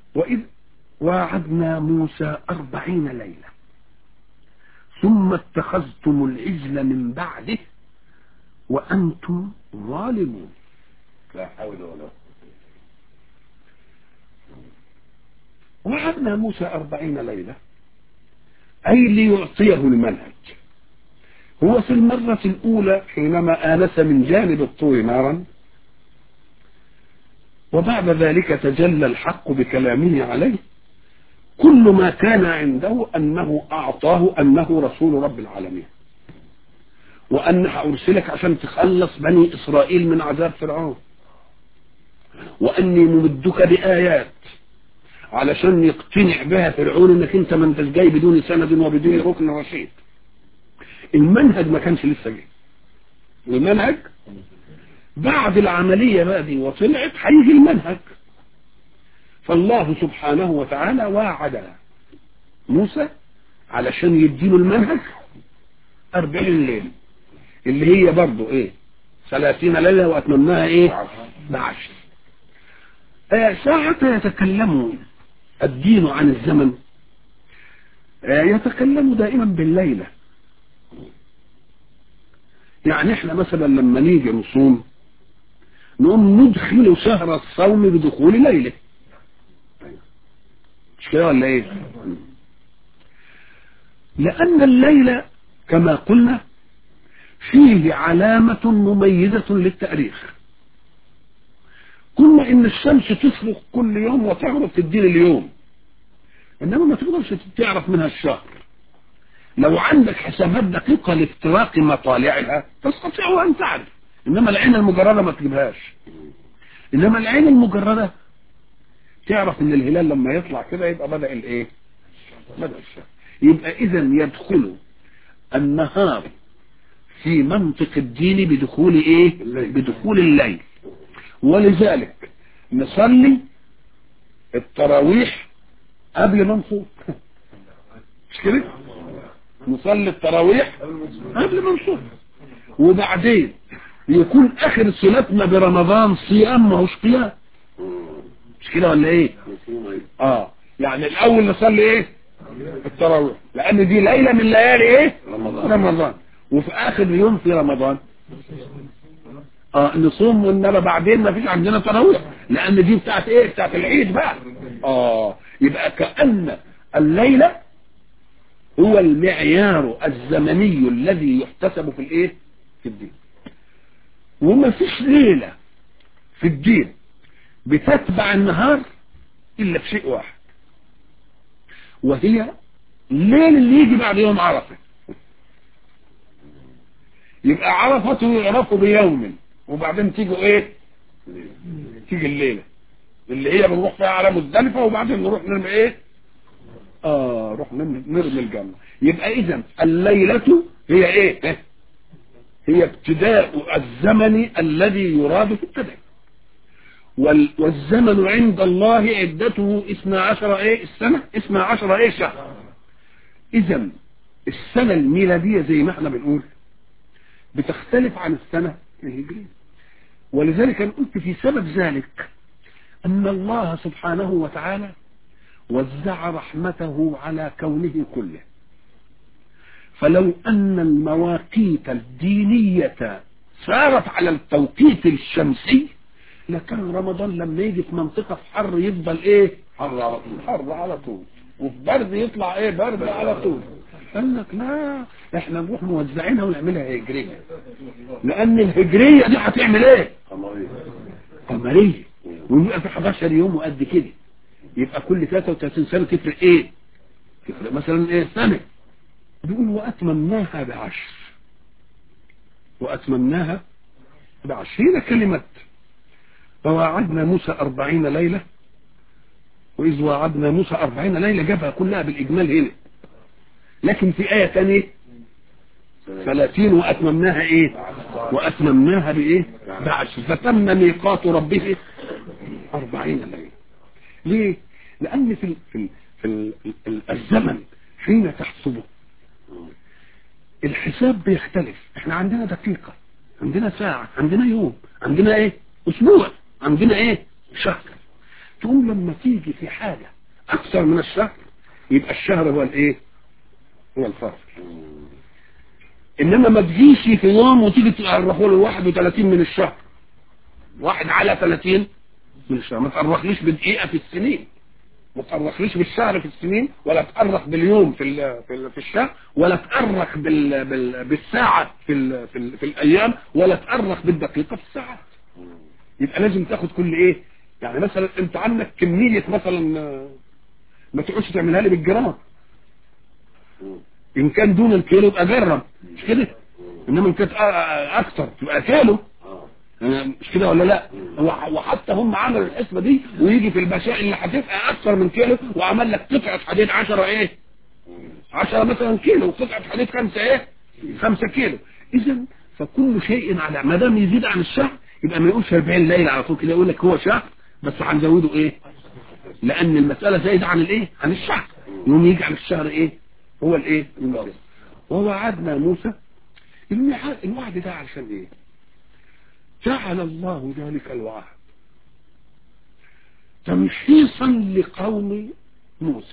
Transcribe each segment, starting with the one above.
وإذ واعدنا موسى أربعين ليلة ثم اتخذتم العجل من بعده وأنتم ظالمون لا حول ولا قوة وعدنا موسى أربعين ليلة أي ليعطيه المنهج هو في المرة الأولى حينما آنس من جانب الطور نارا وبعد ذلك تجلى الحق بكلامه عليه كل ما كان عنده أنه أعطاه أنه رسول رب العالمين وأن أرسلك عشان تخلص بني إسرائيل من عذاب فرعون وأني ممدك بآيات علشان يقتنع بها فرعون انك انت ما انتش جاي بدون سند وبدون ركن رشيد المنهج ما كانش لسه جاي المنهج بعد العملية بقى دي وطلعت هيجي المنهج فالله سبحانه وتعالى واعد موسى علشان يديله المنهج أربعين ليلة اللي هي برضه ايه ثلاثين ليلة وأتممناها ايه بعشر آه ساعة يتكلم الدين عن الزمن آه يتكلم دائما بالليلة يعني احنا مثلا لما نيجي نصوم نقوم ندخل شهر الصوم بدخول ليله مش كده ولا ايه لان الليل كما قلنا فيه علامة مميزة للتاريخ قلنا ان الشمس تشرق كل يوم وتغرب تدين اليوم انما ما تقدرش تعرف منها الشهر لو عندك حسابات دقيقة لافتراق مطالعها تستطيع ان تعرف انما العين المجردة ما تجيبهاش انما العين المجردة تعرف ان الهلال لما يطلع كده يبقى بدأ الايه بدأ الشهر يبقى اذا يدخل النهار في منطق الدين بدخول ايه بدخول الليل ولذلك نصلي التراويح قبل ما نصوم مش كده نصلي التراويح قبل ما نصوم وبعدين يكون اخر صلاتنا برمضان صيام ما هوش قيام مش كده ولا ايه اه يعني الاول نصلي ايه التراويح لان دي ليله من ليالي ايه رمضان. رمضان وفي اخر يوم في رمضان اه نصوم وانما بعدين ما فيش عندنا تراويح لان دي بتاعت ايه بتاعت العيد بقى اه يبقى كأن الليلة هو المعيار الزمني الذي يحتسب في الايه في الدين وما فيش ليلة في الدين بتتبع النهار الا في شيء واحد وهي الليل اللي يجي بعد يوم عرفه يبقى عرفته يعرفه بيوم وبعدين تيجي ايه تيجي الليلة اللي هي بنروح فيها على مزدلفة وبعدين نروح نرمي ايه اه نروح نرمي نرمي الجنة يبقى اذا الليلة هي ايه هي ابتداء الزمن الذي يراد في التدين وال- والزمن عند الله عدته اثنا عشر ايه السنة اثنا عشر ايه شهر اذا السنة الميلادية زي ما احنا بنقول بتختلف عن السنة الهجرية ولذلك أنا قلت في سبب ذلك أن الله سبحانه وتعالى وزع رحمته على كونه كله فلو أن المواقيت الدينية سارت على التوقيت الشمسي لكان رمضان لما يجي في منطقة في حر يفضل ايه حر على طول حر على طول وفي برد يطلع ايه برد على طول قال لك لا احنا نروح موزعينها ونعملها هجرية لان الهجرية دي هتعمل ايه قمرية قمرية ويبقى في 11 يوم وقد كده يبقى كل 33 سنة تفرق ايه تفرق مثلا ايه سنة بيقول واتممناها بعشر واتممناها بعشر هنا كلمة وواعدنا موسى أربعين ليلة وإذ واعدنا موسى أربعين ليلة جابها كلها بالإجمال هنا لكن في آية ثانية ثلاثين وأتممناها إيه وأتممناها بإيه بعشر فتم ميقات ربه أربعين ليلة ليه لأن في ال في ال في ال ال الزمن حين تحسبه الحساب بيختلف احنا عندنا دقيقة عندنا ساعة عندنا يوم عندنا ايه اسبوع عندنا ايه شهر تقوم لما تيجي في حاجة اكثر من الشهر يبقى الشهر هو الايه هو الفصل انما ما تجيش في يوم وتيجي تقرحوا له 31 من الشهر واحد على 30 من الشهر ما تقرخليش بدقيقة في السنين ما تقرخليش بالشهر في السنين ولا تقرخ باليوم في ال في, ال في الشهر ولا تقرخ بال بال بالساعة في ال في, ال في الايام ولا تقرخ بالدقيقة في الساعات يبقى لازم تاخد كل ايه يعني مثلا انت عندك كمية مثلا آه، ما تقعدش تعملها لي بالجرام ان كان دون الكيلو يبقى جرم مش كده انما ان كانت آه، آه، اكتر تبقى كيلو آه، مش كده ولا لا هو- وحتى هم عملوا الحسبه دي ويجي في البشائر اللي هتبقى اكتر من كيلو وعمل لك قطعه حديد 10 ايه 10 مثلا كيلو وقطعه حديد 5 ايه 5 كيلو اذا فكل شيء على ما دام يزيد عن الشهر يبقى ما يقولش 40 ليله على طول كده يقول لك هو شهر بس هنزوده ايه لان المساله زايده عن الايه عن الشهر يوم يجعل الشهر ايه هو الايه الموعد ووعدنا موسى الميعاد الوعد ده علشان ايه جعل الله ذلك الوعد تمحيصا لقوم موسى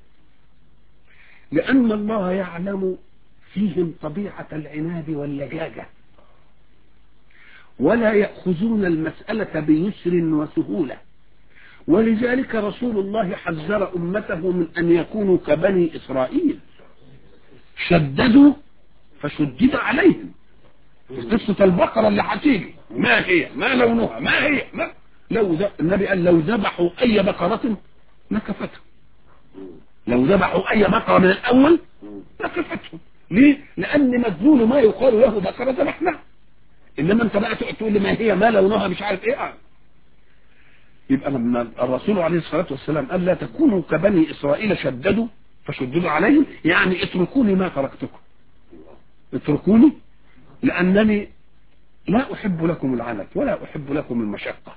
لأن الله يعلم فيهم طبيعة العناد واللجاجة ولا يأخذون المسألة بيسر وسهولة ولذلك رسول الله حذر أمته من أن يكونوا كبني إسرائيل شددوا فشدد عليهم في قصة البقرة اللي هتيجي ما هي ما لونها ما هي ما لو ذ... النبي قال لو ذبحوا أي بقرة نكفتهم لو ذبحوا أي بقرة من الأول نكفتهم ليه؟ لأن مدلول ما يقال له بقرة ذبحناها إنما أنت بقى تقعد تقول لي ما هي ما لونها مش عارف إيه آه. يبقى لما الرسول عليه الصلاة والسلام قال لا تكونوا كبني إسرائيل شددوا فشددوا عليهم يعني اتركوني ما تركتكم اتركوني لأنني لا أحب لكم العنت ولا أحب لكم المشقة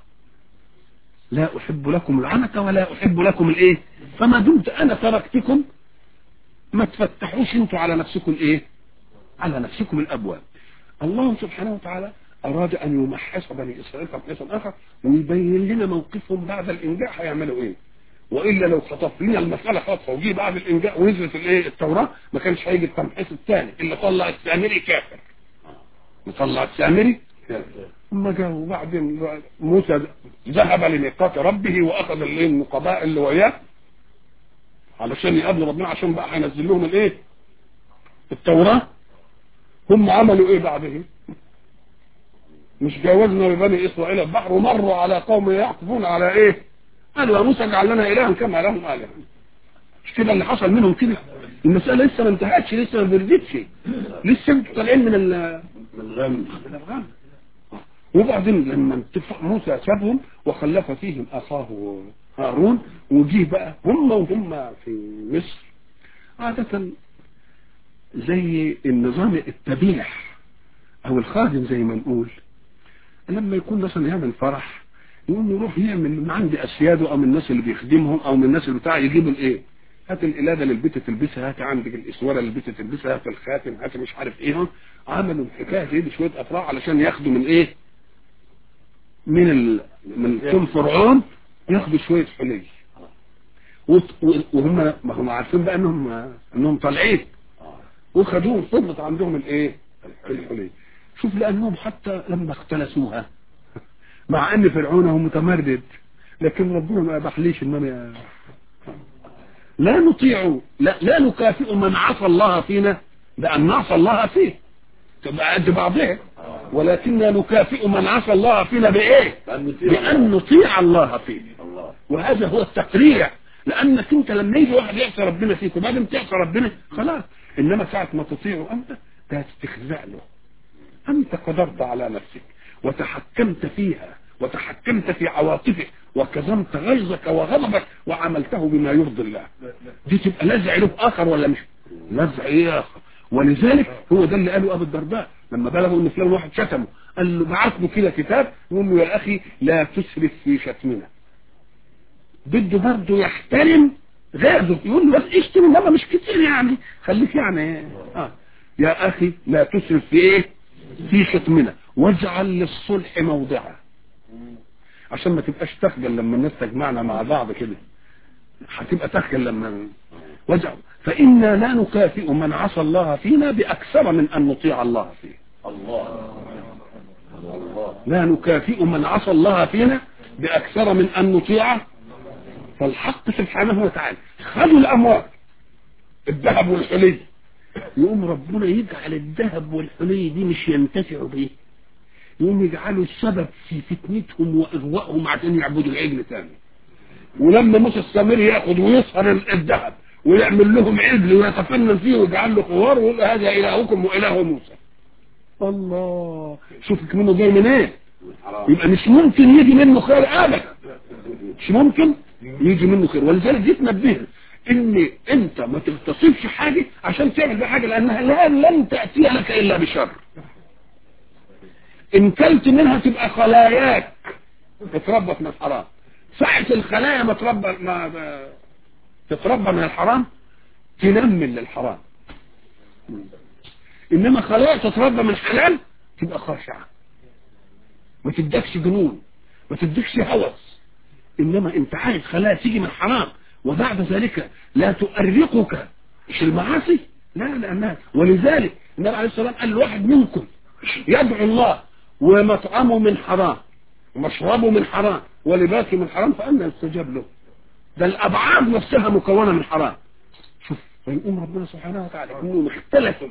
لا أحب لكم العنت ولا أحب لكم الإيه فما دمت أنا تركتكم ما تفتحوش انتوا على نفسكم الإيه على نفسكم الأبواب الله سبحانه وتعالى أراد أن يمحص بني إسرائيل تمحيصا آخر ويبين لنا موقفهم بعد الإنجاء هيعملوا إيه وإلا لو خطف لنا المسألة خطفة وجي بعد الإنجاء ونزلت الإيه التوراة ما كانش هيجي التمحيص الثاني اللي طلع السامري كافر مطلع السامري ثم جاء وبعدين موسى ذهب لميقات ربه واخذ الايه النقباء اللي وياه علشان يقابلوا ربنا عشان بقى هينزل لهم الايه التوراة هم عملوا ايه بعدهم مش جاوزنا ببني اسرائيل البحر ومروا على قوم يعقفون على ايه قالوا يا موسى اجعل لنا الها كما لهم الهه مش كده اللي حصل منهم كده المسألة لسه ما انتهتش لسه ما بردتش لسه انتوا طالعين من ال من غم من الغم وبعدين لما اتفق موسى سابهم وخلف فيهم اخاه هارون وجيه بقى هم وهم في مصر عادة زي النظام التبيح او الخادم زي ما نقول لما يكون مثلا يعمل فرح يقوم يروح يعمل من عند اسياده او من الناس اللي بيخدمهم او من الناس اللي بتاع يجيب الايه هات القلاده للبيت تلبسها هات عندك الاسوره للبيت تلبسها هات الخاتم هات مش عارف ايه عملوا الحكايه دي بشويه افراح علشان ياخدوا من ايه من ال... من ثم فرعون ياخدوا شويه حلي وت- و- وهم ما هم عارفين بقى انهم انهم طالعين وخدوهم فضلت عندهم الايه الحلي شوف لانهم حتى لما اختلسوها مع ان فرعون هو متمرد لكن ربنا ما اباحليش انما لا نطيع لا, لا نكافئ من عصى الله فينا بان نعصى الله فيه تبقى قد بعضها ولكننا نكافئ من عصى الله فينا بايه بأن نطيع بان نطيع الله فيه الله وهذا هو التقريع لانك انت لما يجي واحد يعصى ربنا فيك وبعدين تعصى ربنا خلاص انما ساعه ما تطيعه انت ده هتستخزأ له انت قدرت على نفسك وتحكمت فيها وتحكمت في عواطفك وكظمت غيظك وغضبك وعملته بما يرضي الله دي تبقى لزع له اخر ولا مش لزع ايه اخر ولذلك هو ده اللي قاله ابو الدرداء لما بلغوا ان فلان واحد شتمه قال له بعت له كده كتاب يقول له يا اخي لا تسرف في شتمنا بده برضه يحترم غيره يقول له بس اشتم انما مش كتير يعني خليك يعني اه يا اخي لا تسرف في ايه في شتمنا واجعل للصلح موضعا عشان ما تبقاش تخجل لما الناس تجمعنا مع بعض كده هتبقى تخجل لما وجع فإنا لا نكافئ من عصى الله فينا بأكثر من أن نطيع الله فيه الله الله لا نكافئ من عصى الله فينا بأكثر من أن نطيعه فالحق سبحانه وتعالى خدوا الأموال الذهب والحلي يقوم ربنا يجعل الذهب والحلي دي مش ينتفعوا بيه يقوم يجعلوا السبب في فتنتهم وإغوائهم عشان يعبدوا العجل تاني ولما موسى السامري ياخد ويسهر الذهب ويعمل لهم عجل ويتفنن فيه ويجعل له خوار ويقول هذا إلهكم وإله موسى الله شوف منه جاي من ايه حرام يبقى مش ممكن يجي منه خير ابدا مش ممكن يجي منه خير ولذلك دي تنبهنا ان انت ما تغتصبش حاجه عشان تعمل بها حاجه لانها لا لن تاتي لك الا بشر ان كلت منها تبقى خلاياك تتربى من الحرام ساعة الخلايا ما تربى ما ما- تتربى من الحرام تنمل للحرام انما خلايا تتربى من حلال تبقى خاشعه ما تدكش جنون ما تدكش هوس انما انت عايز خلايا تيجي من حرام وبعد ذلك لا تؤرقك مش المعاصي لا لانها ولذلك النبي عليه الصلاه والسلام قال لواحد منكم يدعو الله ومطعمه من حرام ومشربه من حرام ولباسه من حرام فأنا يستجاب له ده الأبعاد نفسها مكونة من حرام شوف فيقوم ربنا سبحانه وتعالى انهم اختلفوا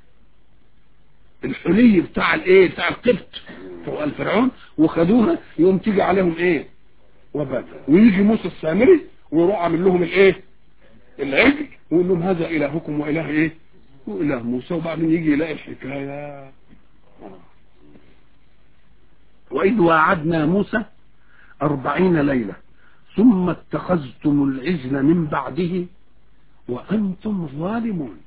الحلي بتاع الايه بتاع القبط بتوع الفرعون وخدوها يقوم تيجي عليهم ايه وبال ويجي موسى السامري ويروح عامل لهم الايه العجل ويقول لهم هذا الهكم واله ايه واله موسى وبعدين يجي يلاقي الحكايه وإذ وعدنا موسى أربعين ليلة ثم اتخذتم العجل من بعده وأنتم ظالمون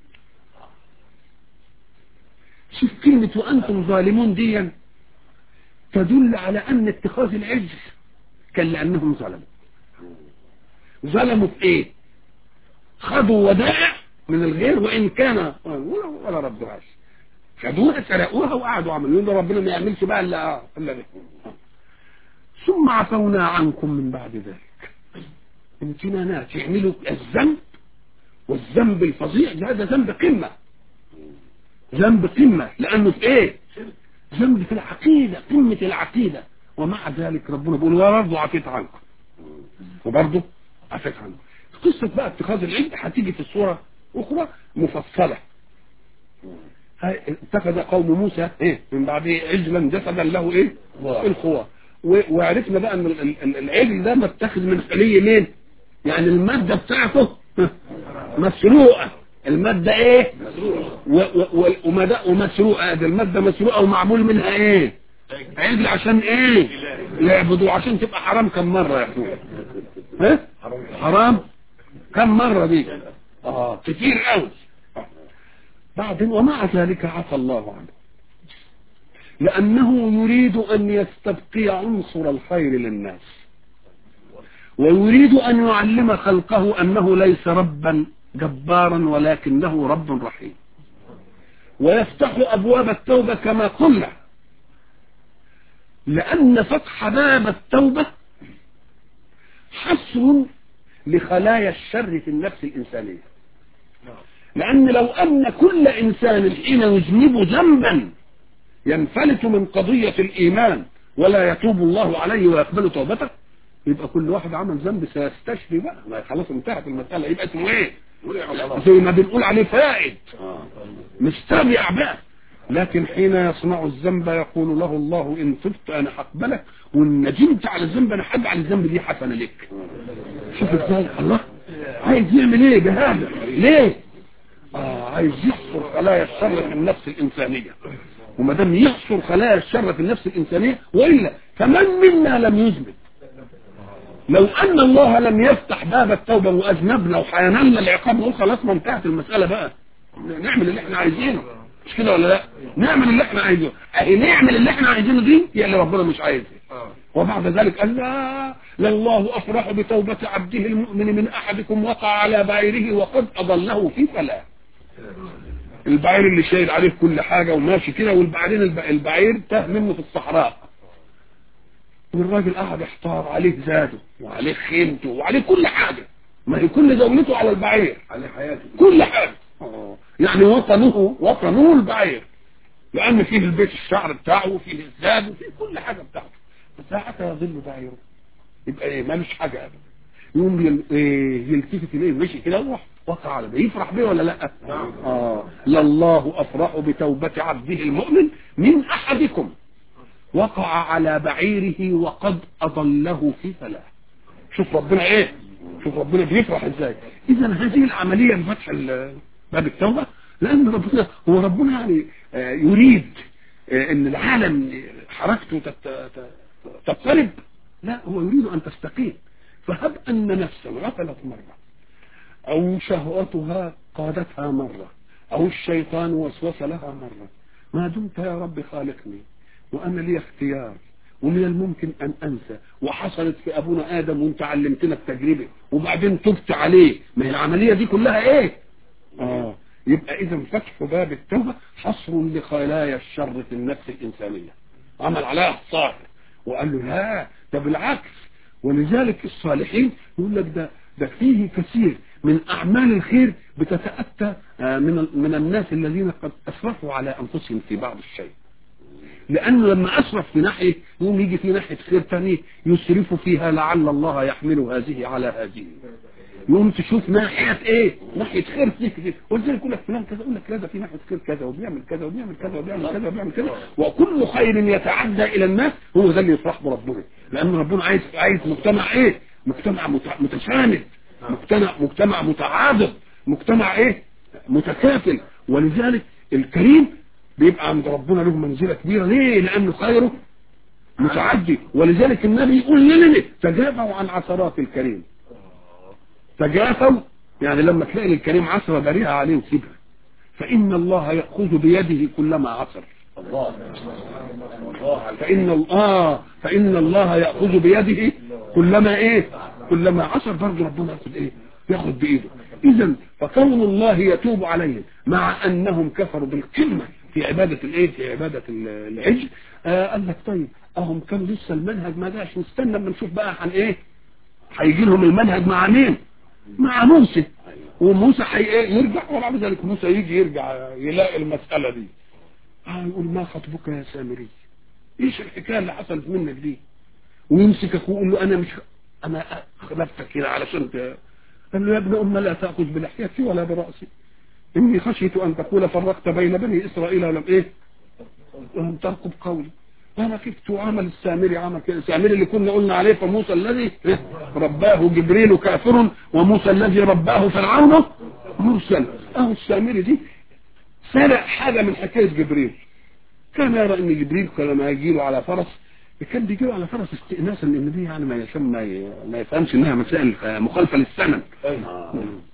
شوف كلمة وأنتم ظالمون دي تدل على أن اتخاذ العجل كان لأنهم ظلموا ظلموا في إيه خدوا ودائع من الغير وإن كان ولا, ولا ردوهاش خدوها سرقوها وقعدوا عملوا يقولوا ربنا ما يعملش بقى الا الا ده ثم عفونا عنكم من بعد ذلك انتنا ناس يعملوا الذنب والذنب الفظيع ده هذا ذنب قمه ذنب قمه لانه في ايه؟ ذنب في العقيده قمه العقيده ومع ذلك ربنا بيقول وبرضه عفيت عنكم وبرضه عفيت عنكم قصه بقى اتخاذ العجل هتيجي في الصوره اخرى مفصله هاي اتخذ قوم موسى ايه من بعده عجلا جسدا له ايه خوار. الخوار و- وعرفنا بقى ان ال- ال- العجل ده متخذ من حلي مين يعني المادة بتاعته مسروقة المادة ايه و- و- و- ومد- ومسروقة دي المادة مسروقة ومعمول منها ايه عجل عشان ايه يعبدوا عشان تبقى حرام كم مرة يا اخويا ها حرام كم مرة دي اه كتير قوي بعدين ومع ذلك عفى الله عنه لأنه يريد أن يستبقي عنصر الخير للناس ويريد أن يعلم خلقه أنه ليس ربا جبارا ولكنه رب رحيم ويفتح أبواب التوبة كما قلنا لأن فتح باب التوبة حصر لخلايا الشر في النفس الإنسانية لأن لو أن كل إنسان حين يذنب ذنبا ينفلت من قضية الإيمان ولا يتوب الله عليه ويقبل توبته يبقى كل واحد عمل ذنب سيستشفي بقى ما خلاص انتهت المسألة يبقى اسمه ايه زي ما بنقول عليه فائد مستبيع بقى لكن حين يصنع الذنب يقول له الله ان تبت انا هقبلك وان ندمت على الذنب انا هجعل الذنب دي حسنه لك شوف ازاي الله عايز يعمل ايه بهذا ليه آه عايز يحصر خلايا الشر في النفس الإنسانية وما دام يحصر خلايا الشر في النفس الإنسانية وإلا فمن منا لم يذنب لو أن الله لم يفتح باب التوبة وأذنبنا وحينالنا العقاب نقول خلاص ما انتهت المسألة بقى نعمل اللي احنا عايزينه مش كده ولا لا نعمل اللي احنا عايزينه اهي نعمل اللي احنا عايزينه دي هي اللي ربنا مش عايزها وبعد ذلك قال لا لله أفرح بتوبة عبده المؤمن من أحدكم وقع على بعيره وقد أضله في فلاة البعير اللي شايل عليه كل حاجة وماشي كده والبعدين الب- البعير تاه منه في الصحراء والراجل قاعد يحتار عليه زاده وعليه خيمته وعليه كل حاجة ما هي كل دولته على البعير على حياته كل حاجة يعني وطنه وطنه البعير لأن فيه البيت الشعر بتاعه وفيه الزاد وفيه كل حاجة بتاعته فساعة يظل بعيره يبقى ايه مالوش حاجة أبدا يقوم يل... إيه يلتفت إليه مشي كده وراح وقع على ده يفرح بيه ولا لا نعم. آه لله أفرح بتوبة عبده المؤمن من أحدكم وقع على بعيره وقد أضله في فلاح شوف ربنا ايه شوف ربنا بيفرح ازاي اذا هذه العملية لفتح ال- باب التوبة لان ربنا هو ربنا يعني آه، يريد آه، ان العالم حركته تت- تت- تضطرب لا هو يريد ان تستقيم فهب ان نفسا غفلت مرة او شهوتها قادتها مرة او الشيطان وسوس لها مرة ما دمت يا رب خالقني وانا لي اختيار ومن الممكن ان انسى وحصلت في ابونا ادم وانت علمتنا التجربة وبعدين تبت عليه ما هي العملية دي كلها ايه اه يبقى اذا فتح باب التوبة حصر لخلايا الشر في النفس الانسانية عمل عليها حصار وقال له لا ده بالعكس ولذلك الصالحين يقول لك ده ده فيه كثير من اعمال الخير بتتاتى آه، من ال- من الناس الذين قد اسرفوا على انفسهم في بعض الشيء لانه لما اسرف في ناحيه يوم يجي في ناحيه خير ثاني يسرف فيها لعل الله يحمل هذه على هذه يوم تشوف ناحيه ايه ناحيه خير فيك كده ولذلك يقول لك فلان كذا يقول لك لا ده في ناحيه خير كذا وبيعمل كذا وبيعمل كذا وبيعمل كذا وبيعمل كذا وكل خير يتعدى الى الناس هو ده اللي يفرح بربنا لان ربنا عايز عايز مجتمع ايه مجتمع مت- متساند مجتمع مجتمع متعاضد مجتمع ايه متكافل ولذلك الكريم بيبقى عند ربنا له منزله كبيره ليه لانه خيره متعدي ولذلك النبي يقول لنا تجافوا عن عثرات الكريم تجافوا يعني لما تلاقي الكريم عثرة بريئة عليه وسيبها فإن الله يأخذ بيده كلما عثر الله الله على فإن ال- آه فإن الله يأخذ بيده كلما إيه كلما عصر برضه ربنا يأخذ إيه يأخذ بإيده إذا فكون الله يتوب عليهم مع أنهم كفروا بالقمة في عبادة الإيه في عبادة ال- العجل آه قال لك طيب أهم كانوا لسه المنهج ما جاش نستنى اما نشوف بقى عن إيه هيجي لهم المنهج مع مين مع موسى وموسى حي إيه يرجع وبعد ذلك موسى يجي يرجع يلاقي المسألة دي آه يقول ما خطبك يا سامري ايش الحكايه اللي حصلت منك دي ويمسكك ويقول له انا مش انا خلفتك كده علشان ت... قال له يا ابن ام لا تاخذ بلحيتي ولا براسي اني خشيت ان تقول فرقت بين بني اسرائيل ولم ايه ولم ترقب قولي انا كنت عمل السامري عمل كده السامري اللي كنا قلنا عليه فموسى الذي إيه؟ رباه جبريل كافر وموسى الذي رباه فرعون مرسل اهو السامري دي سرق حاجة من حكاية جبريل كان يرى ان جبريل لما يجي له على فرس كان بيجي له على فرس استئناسا لان دي يعني ما يفهم ما, ي... ما يفهمش انها مسائل آه، مخالفة للثمن آه.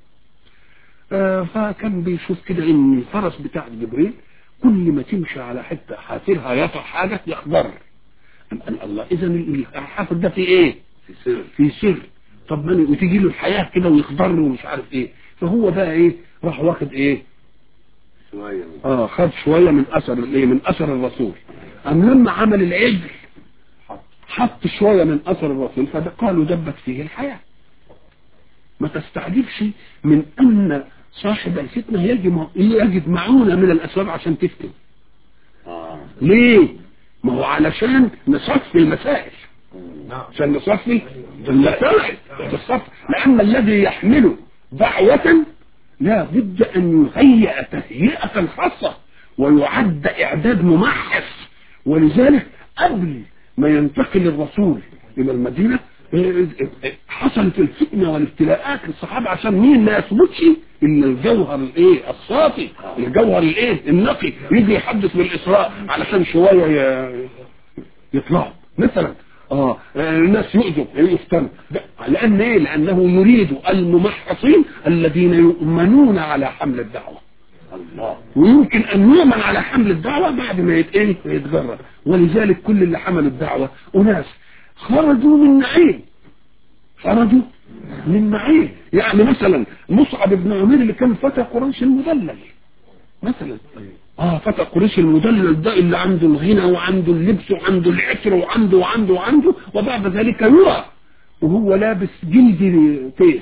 آه، فكان بيشوف كده ان الفرس بتاع جبريل كل ما تمشي على حتة حافرها يطع حاجة يخضر أم قال الله اذا الحافر ده في ايه في سر في سر طب ما وتيجي له الحياة كده ويخضر ومش عارف ايه فهو بقى ايه راح واخد ايه شوية من اه خد شوية من اثر الايه من اثر الرسول ام لما عمل العجل حط شوية من اثر الرسول فقالوا دبت فيه الحياة ما تستعجبش من ان صاحب الفتنة يجد يجد معونة من الاسباب عشان تفتن آه. ليه ما هو علشان نصفي المسائل نعم عشان نصفي المسائل بالصف لان الذي يحمل دعوة لا بد ان يهيئ تهيئة خاصة ويعد اعداد ممحص ولذلك قبل ما ينتقل الرسول الى المدينة إيه، إيه، حصلت الفتنة والابتلاءات للصحابة عشان مين ما يثبتش الا الجوهر الايه الصافي الجوهر الايه النقي يجي يحدث بالاسراء علشان شوية ي- يطلعوا مثلا اه الناس يؤذوا يفتنوا ده- لان ايه لانه يريد الممحصين الذين يؤمنون على حمل الدعوه الله ويمكن ان يؤمن على حمل الدعوه بعد ما يت- إيه؟ يتجرد ولذلك كل اللي حملوا الدعوه اناس خرجوا من نعيم خرجوا من نعيم يعني مثلا مصعب بن عمير اللي كان فتى قريش المدلل مثلا اه فتى قريش المدلل ده اللي عنده الغنى وعنده اللبس وعنده العطر وعنده وعنده وعنده وبعد ذلك يرى وهو لابس جلد تيس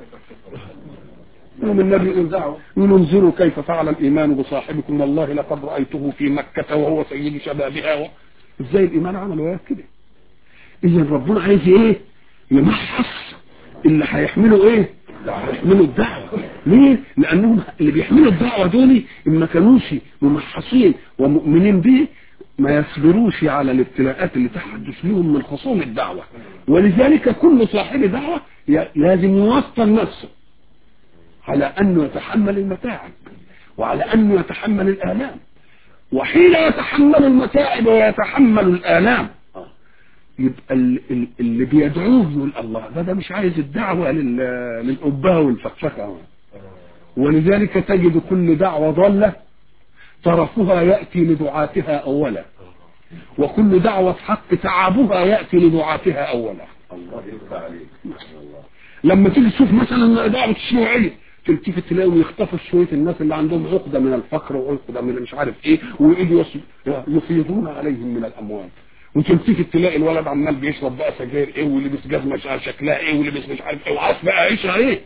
يوم النبي يقول دعوة انظروا كيف فعل الايمان بصاحبكم والله لقد رايته في مكه وهو سيد شبابها و... ازاي الايمان عمل وياه كده اذا ربنا عايز ايه يمحص اللي هيحملوا ايه يحملوا الدعوة ليه لانهم اللي بيحملوا الدعوة دول ما كانوش ممحصين ومؤمنين به ما يصبروش على الابتلاءات اللي تحدث لهم من خصوم الدعوة ولذلك كل صاحب دعوة ي- لازم يوصل نفسه على انه يتحمل المتاعب وعلى انه يتحمل الالام وحين يتحمل المتاعب ويتحمل الالام يبقى ال- ال- اللي بيدعوه يقول الله ده ده مش عايز الدعوة لل- للأبهة والفخفخة ولذلك تجد كل دعوة ضالة طرفها يأتي لدعاتها أولا وكل دعوة حق تعبها يأتي لدعاتها أولا الله يفتح عليك الله لما تيجي تشوف مثلا دعوة الشيوعية تلتفت تلاقيهم يخطفوا شوية الناس اللي عندهم عقدة من الفقر وعقدة من مش عارف ايه ويجوا يص- يفيضون عليهم من الأموال وتلتفت تلاقي الولد عمال بيشرب بقى سجاير ايه ولبس جزمة مش عارف شكلها ايه ولبس مش عارف ايه وعارف بقى عيشها ايه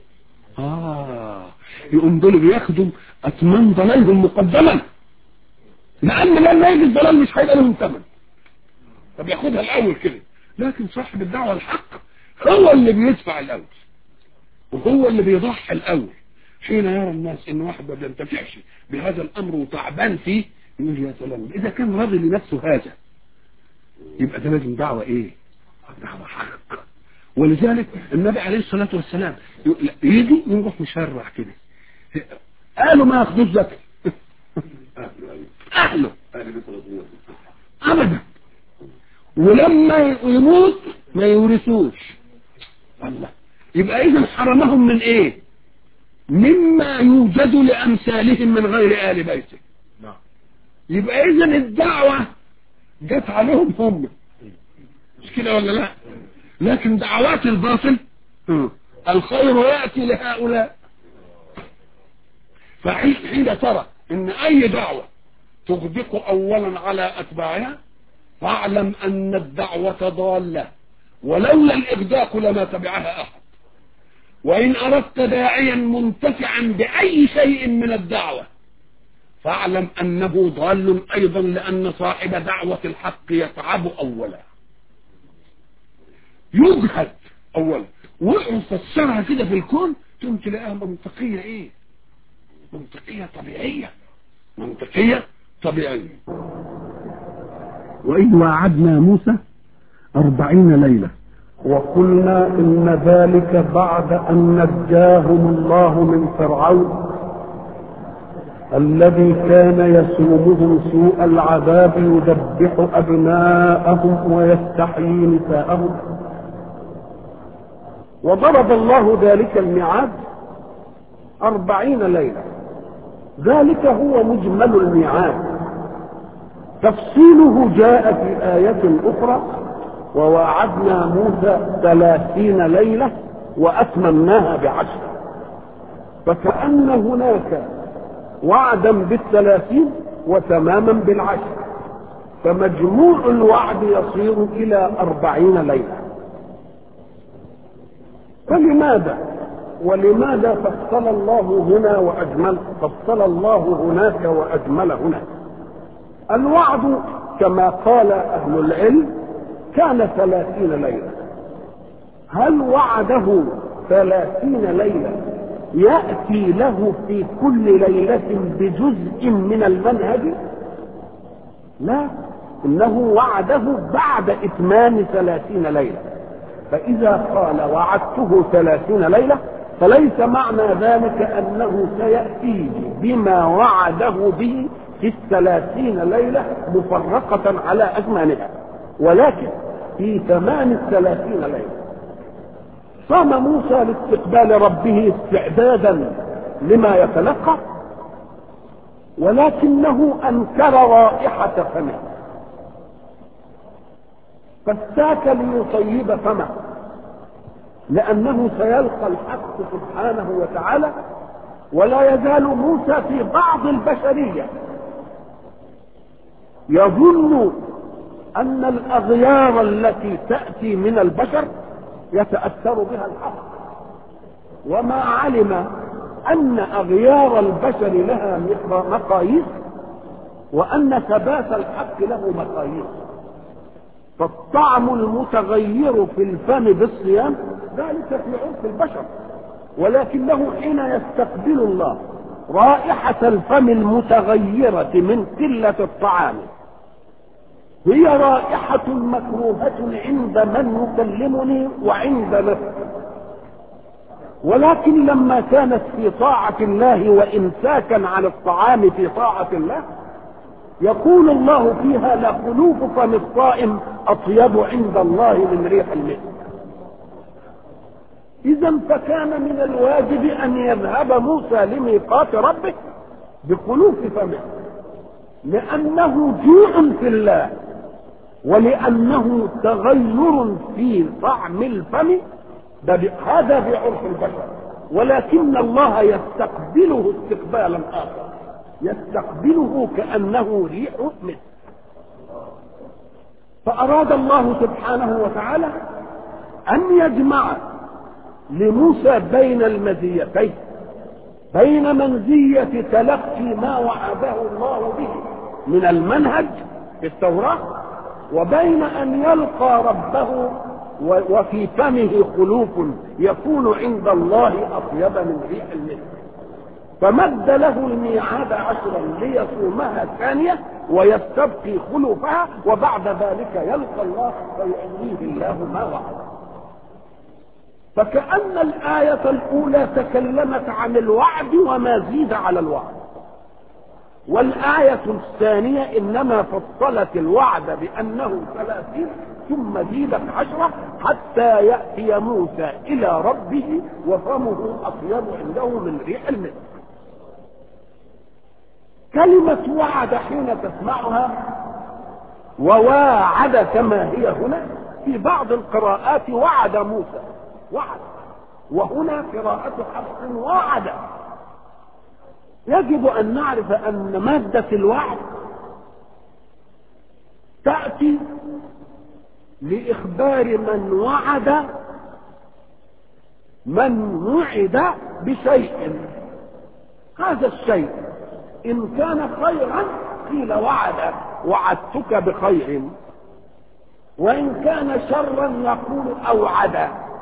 اه يقوم دول بياخدوا أتمام ضلالهم مقدما لأن لما يجي الضلال مش هيبقى لهم ثمن طب ياخدها الأول كده لكن صاحب الدعوة الحق هو اللي بيدفع الأول وهو اللي بيضحي الأول حين يرى الناس ان واحد ما بينتفعش بهذا الامر وتعبان فيه يقول يا سلام اذا كان راضي لنفسه هذا يبقى ده لازم دعوه ايه؟ دعوه حق ولذلك النبي عليه الصلاه والسلام يجي يروح مشرع كده قالوا ما ياخدوش زكاه أهله أيوه اهله أهل بيت رسول ابدا ولما يموت ما يورثوش الله يبقى اذا حرمهم من ايه مما يوجد لامثالهم من غير ال بيته نعم يبقى اذا الدعوه جت عليهم هم مش كده ولا لا لكن دعوات الباطل الخير ياتي لهؤلاء فحين حين ترى ان اي دعوه تغدق اولا على اتباعها فاعلم ان الدعوه ضاله ولولا الاغداق لما تبعها احد وإن أردت داعيا منتفعا بأي شيء من الدعوة فاعلم أنه ضال أيضا لأن صاحب دعوة الحق يتعب أولا يجهد أولا وفسرها كده في الكون تقوم تلاقيها منطقية إيه منطقية طبيعية منطقية طبيعية وإذ وعدنا موسى أربعين ليلة وقلنا إن ذلك بعد أن نجاهم الله من فرعون الذي كان يسومهم سوء العذاب يذبح أبناءهم ويستحيي نساءهم وضرب الله ذلك الميعاد أربعين ليلة ذلك هو مجمل الميعاد تفصيله جاء في آية أخرى ووعدنا موسى ثلاثين ليلة وأتممناها بعشر فكأن هناك وعدا بالثلاثين وتماما بالعشر فمجموع الوعد يصير إلى أربعين ليلة فلماذا ولماذا فصل الله هنا وأجمل فصل الله هناك وأجمل هنا الوعد كما قال أهل العلم كان ثلاثين ليلة هل وعده ثلاثين ليلة يأتي له في كل ليلة بجزء من المنهج لا إنه وعده بعد إتمام ثلاثين ليلة فإذا قال وعدته ثلاثين ليلة فليس معنى ذلك أنه سيأتي بما وعده به في الثلاثين ليلة مفرقة على أزمانها ولكن في تمام الثلاثين ليلة صام موسى لاستقبال ربه استعدادا لما يتلقى ولكنه انكر رائحة فمه فاستاك ليطيب فمه لانه سيلقى الحق سبحانه وتعالى ولا يزال موسى في بعض البشرية يظن أن الأغيار التي تأتي من البشر يتأثر بها الحق وما علم أن أغيار البشر لها مقاييس وأن ثبات الحق له مقاييس فالطعم المتغير في الفم بالصيام ذلك في عرف البشر ولكنه حين يستقبل الله رائحة الفم المتغيرة من قلة الطعام هي رائحة مكروهة عند من يكلمني وعند نفسي ولكن لما كانت في طاعة الله وإمساكا عن الطعام في طاعة الله يقول الله فيها لخلوف فم الصائم أطيب عند الله من ريح المسك إذا فكان من الواجب أن يذهب موسى لميقات ربه بخلوف فمه لأنه جوع في الله ولأنه تغير في طعم الفم ده هذا بعرف البشر ولكن الله يستقبله استقبالا آخر يستقبله كأنه ريح مسك فأراد الله سبحانه وتعالى أن يجمع لموسى بين المزيتين بين منزية تلقي ما وعده الله به من المنهج في التوراة وبين أن يلقى ربه وفي فمه خلوف يكون عند الله أطيب من ريح المسك فمد له الميعاد عشرا ليصومها ثانية ويستبقي خلوفها وبعد ذلك يلقى الله فيعطيه الله ما وعده فكأن الآية الأولى تكلمت عن الوعد وما زيد على الوعد والآية الثانية إنما فصلت الوعد بأنه ثلاثين ثم زيدت عشرة حتى يأتي موسى إلى ربه وفمه أطيب عنده من ريح المسك كلمة وعد حين تسمعها وواعد كما هي هنا في بعض القراءات وعد موسى وعد وهنا قراءة حفص وعد يجب أن نعرف أن مادة الوعد تأتي لإخبار من وعد من وعد بشيء هذا الشيء إن كان خيرا قيل وعد وعدتك بخير وإن كان شرا يقول أوعد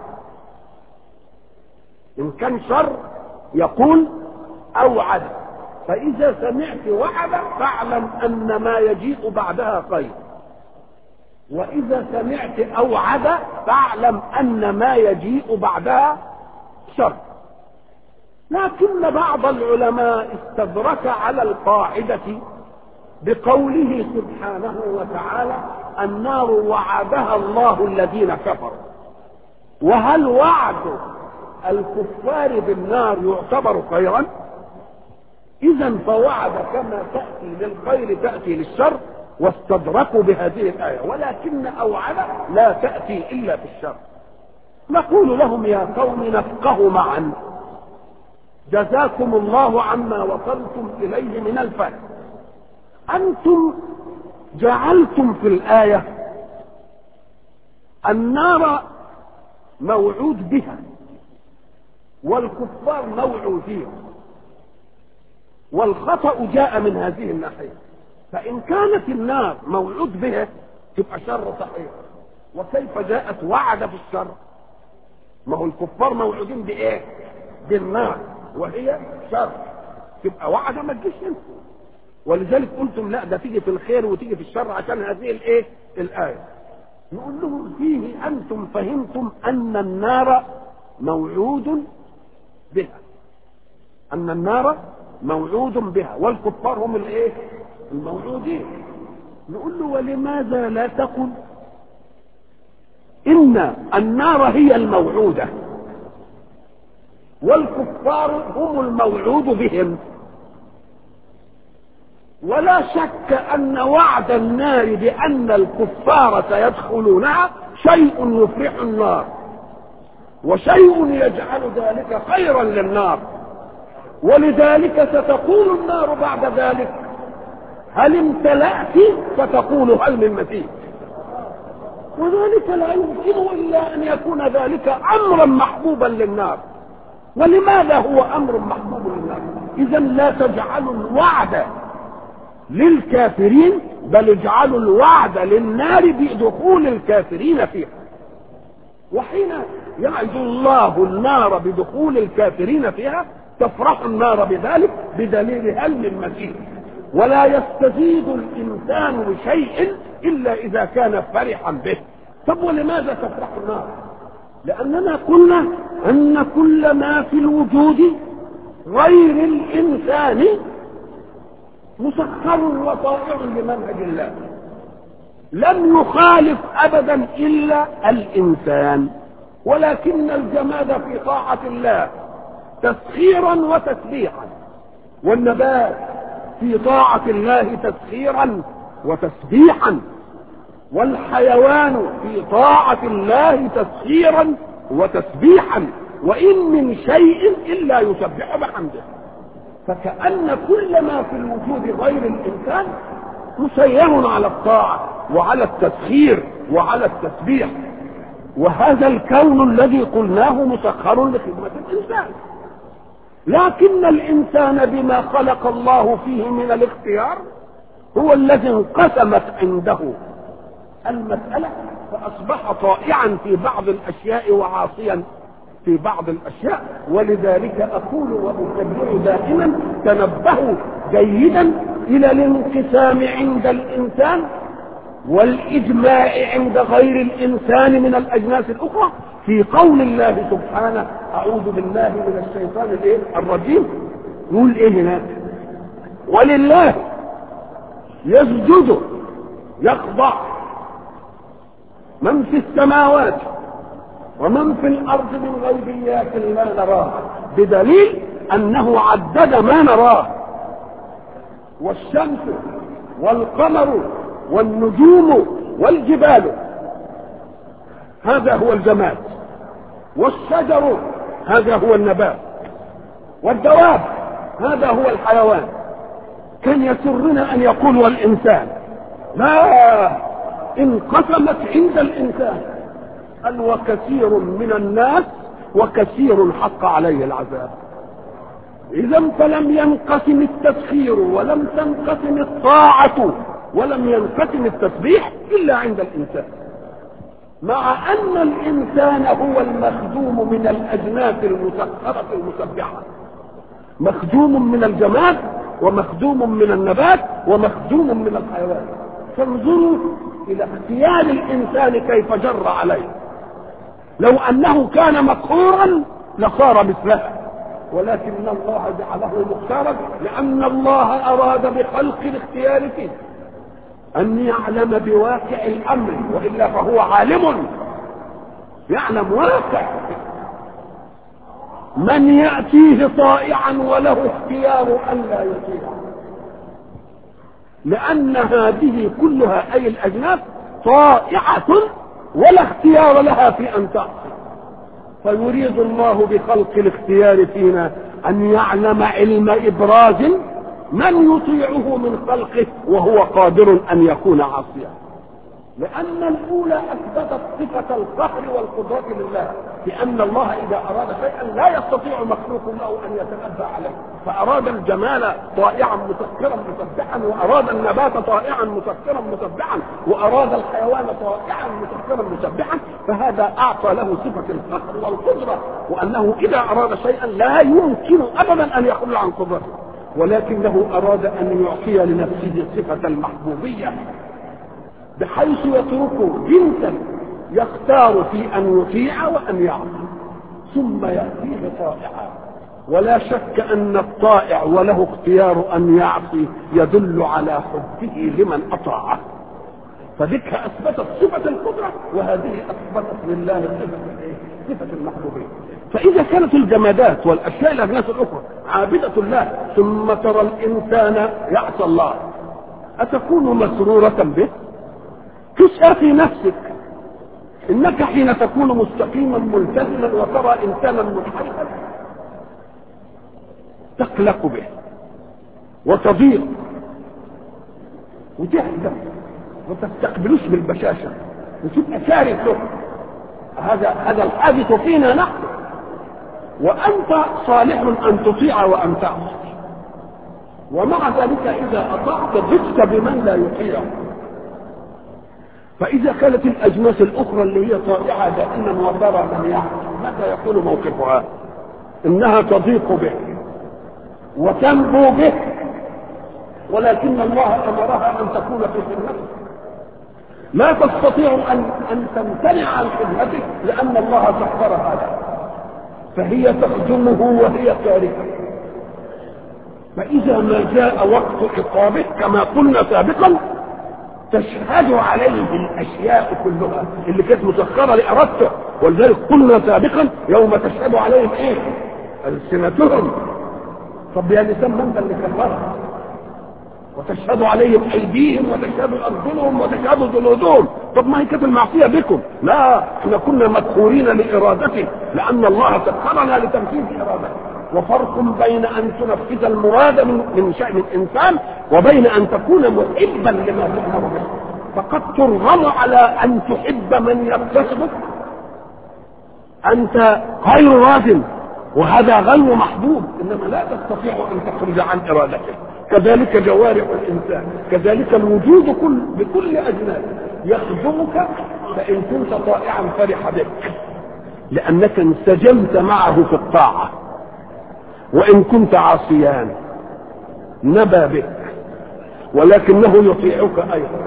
إن كان شر يقول أوعد فإذا سمعت وعد فاعلم أن ما يجيء بعدها خير وإذا سمعت أوعد فاعلم أن ما يجيء بعدها شر لكن بعض العلماء استدرك على القاعدة بقوله سبحانه وتعالى النار وعدها الله الذين كفروا وهل وعد الكفار بالنار يعتبر خيرا اذا فوعد كما تاتي للخير تاتي للشر واستدركوا بهذه الايه ولكن اوعد لا تاتي الا في الشر نقول لهم يا قوم نفقه معا جزاكم الله عما وصلتم اليه من الفهم انتم جعلتم في الايه النار موعود بها والكفار موعودين والخطأ جاء من هذه الناحية فإن كانت النار موعود بها تبقى شر صحيح وكيف جاءت وعد في الشر ما هو الكفار موعودين بإيه بالنار وهي شر تبقى وعد ما تجيش انت ولذلك قلتم لا ده تيجي في الخير وتيجي في الشر عشان هذه الايه الآية نقول لهم فيه أنتم فهمتم أن النار موعود بها ان النار موعود بها والكفار هم الايه الموعودين نقول له ولماذا لا تقل ان النار هي الموعوده والكفار هم الموعود بهم ولا شك ان وعد النار بان الكفار سيدخلونها شيء يفرح النار وشيء يجعل ذلك خيرا للنار ولذلك ستقول النار بعد ذلك هل امتلأت فتقول هل من مزيد وذلك لا يمكن الا ان يكون ذلك امرا محبوبا للنار ولماذا هو امر محبوب للنار اذا لا تجعلوا الوعد للكافرين بل اجعلوا الوعد للنار بدخول الكافرين فيها وحين يعد الله النار بدخول الكافرين فيها تفرح النار بذلك بدليل هل من مزيد ولا يستزيد الانسان بشيء الا اذا كان فرحا به طب ولماذا تفرح النار لاننا قلنا ان كل ما في الوجود غير الانسان مسخر وطائع لمنهج الله لم يخالف ابدا الا الانسان ولكن الجماد في طاعه الله تسخيرا وتسبيحا والنبات في طاعه الله تسخيرا وتسبيحا والحيوان في طاعه الله تسخيرا وتسبيحا وان من شيء الا يسبح بحمده فكأن كل ما في الوجود غير الإنسان مسير على الطاعة وعلى التسخير وعلى التسبيح وهذا الكون الذي قلناه مسخر لخدمة الإنسان لكن الإنسان بما خلق الله فيه من الاختيار هو الذي انقسمت عنده المسألة فأصبح طائعا في بعض الأشياء وعاصيا في بعض الاشياء ولذلك اقول واكرر دائما تنبهوا جيدا الى الانقسام عند الانسان والاجماع عند غير الانسان من الاجناس الاخرى في قول الله سبحانه اعوذ بالله من الشيطان الايه الرجيم يقول ايه هناك ولله يسجد يخضع من في السماوات ومن في الارض من غيبيات لا نراه بدليل انه عدد ما نراه والشمس والقمر والنجوم والجبال هذا هو الجماد والشجر هذا هو النبات والدواب هذا هو الحيوان كان يسرنا ان يقول والانسان لا انقسمت عند الانسان قال وكثير من الناس وكثير حق عليه العذاب اذا فلم ينقسم التسخير ولم تنقسم الطاعة ولم ينقسم التسبيح الا عند الانسان مع ان الانسان هو المخدوم من الاجناس المسخرة المسبحة مخدوم من الجماد ومخدوم من النبات ومخدوم من الحيوان فانظروا الى اختيار الانسان كيف جر عليه لو انه كان مقهورا لصار مثلها ولكن الله جعله مختارا لان الله اراد بخلق الاختيار فيه ان يعلم بواقع الامر والا فهو عالم يعلم واقع من ياتيه طائعا وله اختيار ان لا يطيع لان هذه كلها اي الاجناس طائعه ولا اختيار لها في ان تعصي فيريد الله بخلق الاختيار فينا ان يعلم علم ابراز من يطيعه من خلقه وهو قادر ان يكون عاصيا لان الاولى اثبتت صفه القهر والقدره لله لان الله اذا اراد شيئا لا يستطيع مخلوق له ان يتنبا عليه فاراد الجمال طائعا مسكرا مسبحا واراد النبات طائعا مسكرا مسبحا واراد الحيوان طائعا مسكرا مسبحا فهذا اعطى له صفه القهر والقدره وانه اذا اراد شيئا لا يمكن ابدا ان يخل عن قدرته ولكنه اراد ان يعطي لنفسه صفه المحبوبيه بحيث يترك جنسا يختار في ان يطيع وان يعصي ثم ياتيه طائعا ولا شك ان الطائع وله اختيار ان يعصي يدل على حبه لمن اطاعه فذكر اثبتت صفه القدره وهذه اثبتت لله صفه صفه المحبوبيه فاذا كانت الجمادات والاشياء الاجناس الاخرى عابده الله ثم ترى الانسان يعصى الله اتكون مسروره به تسأل في نفسك انك حين تكون مستقيما ملتزما وترى انسانا منحرفا تقلق به وتضيق وتهدم وتستقبلوش بالبشاشة وتبقى كاره له هذا هذا الحادث فينا نحن وأنت صالح أن تطيع وأن تعصي ومع ذلك إذا أطعت ضدت بمن لا يطيع فإذا كانت الأجناس الأخرى اللي هي طائعة دائما وترى من يعصي ماذا يكون موقفها؟ إنها تضيق به وتنبو به ولكن الله أمرها أن تكون في خدمته لا تستطيع أن أن تمتنع عن خدمته لأن الله سخرها له فهي تخدمه وهي كارهة فإذا ما جاء وقت إقامه كما قلنا سابقا تشهد عليه الأشياء كلها اللي كانت مسخرة لإرادته ولذلك قلنا سابقا يوم تشهد عليهم إيه؟ ألسنتهم طب يا لسان من اللي كفرها وتشهد عليهم ايديهم وتشهد ارجلهم وتشهد جلودهم طب ما هي كانت المعصيه بكم لا احنا كنا مدخورين لارادته لان الله سخرنا لتنفيذ ارادته وفرق بين ان تنفذ المراد من من شان الانسان وبين ان تكون محبا لما تؤمر به فقد ترغم على ان تحب من يغتصبك انت غير راض وهذا غير محبوب انما لا تستطيع ان تخرج عن ارادته كذلك جوارح الانسان كذلك الوجود كل بكل اجناس يخدمك فان كنت طائعا فرح بك لانك انسجمت معه في الطاعه وان كنت عاصيان نبى بك ولكنه يطيعك ايضا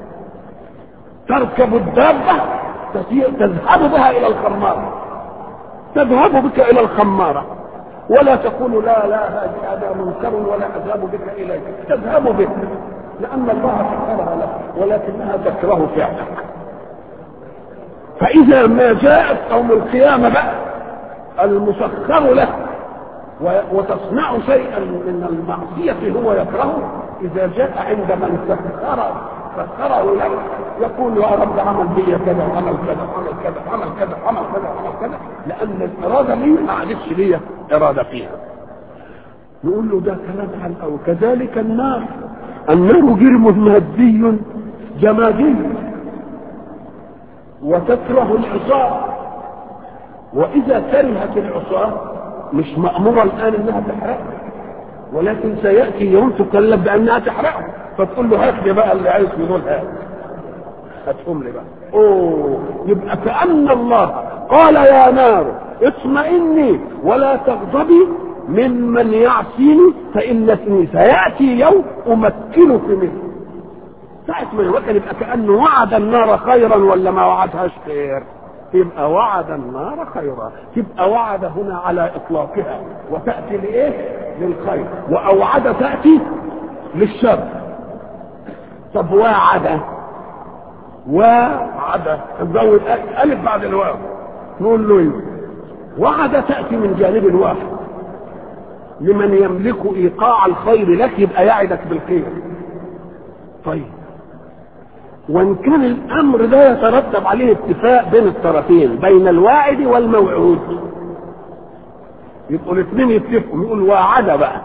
تركب الدابه تذهب بها الى الخماره تذهب بك الى الخماره ولا تقول لا لا هذا منكر ولا اذهب بك اليك تذهب بك لان الله سخرها لك ولكنها تكره فعلك فاذا ما جاءت يوم القيامه بقى المسخر له وتصنع شيئا من المعصيه هو يكرهه اذا جاء عند من سخر سخره لك يقول يا رب عمل بي كذا وعمل كذا وعمل كذا وعمل كذا وعمل كذا وعمل كذا لان الاراده لي ما عادتش لي اراده فيها نقول له ده كلام عن او كذلك النار النار جرم مادي جمادي وتكره العصاه واذا كرهت العصاه مش ماموره الان انها تحرقه ولكن سياتي يوم تكلف بانها تحرقه فتقول له هات لي بقى اللي عايز يقول هات هاتهم لي بقى اوه يبقى كان الله قال يا نار اطمئني ولا تغضبي ممن يعصيني فانني سياتي يوم امكنك منه ساعة ما الوكل يبقى كأنه وعد النار خيرا ولا ما وعدهاش خير يبقى وعد النار خيرا تبقى وعد هنا على اطلاقها وتاتي لايه للخير واوعد تاتي للشر طب وعد وعد تزود الف بعد الواو نقول له ايه وعد تاتي من جانب واحد لمن يملك ايقاع الخير لك يبقى يعدك بالخير طيب وان كان الامر ده يترتب عليه اتفاق بين الطرفين بين الواعد والموعود يبقوا الاثنين يتفقوا يقول واعد بقى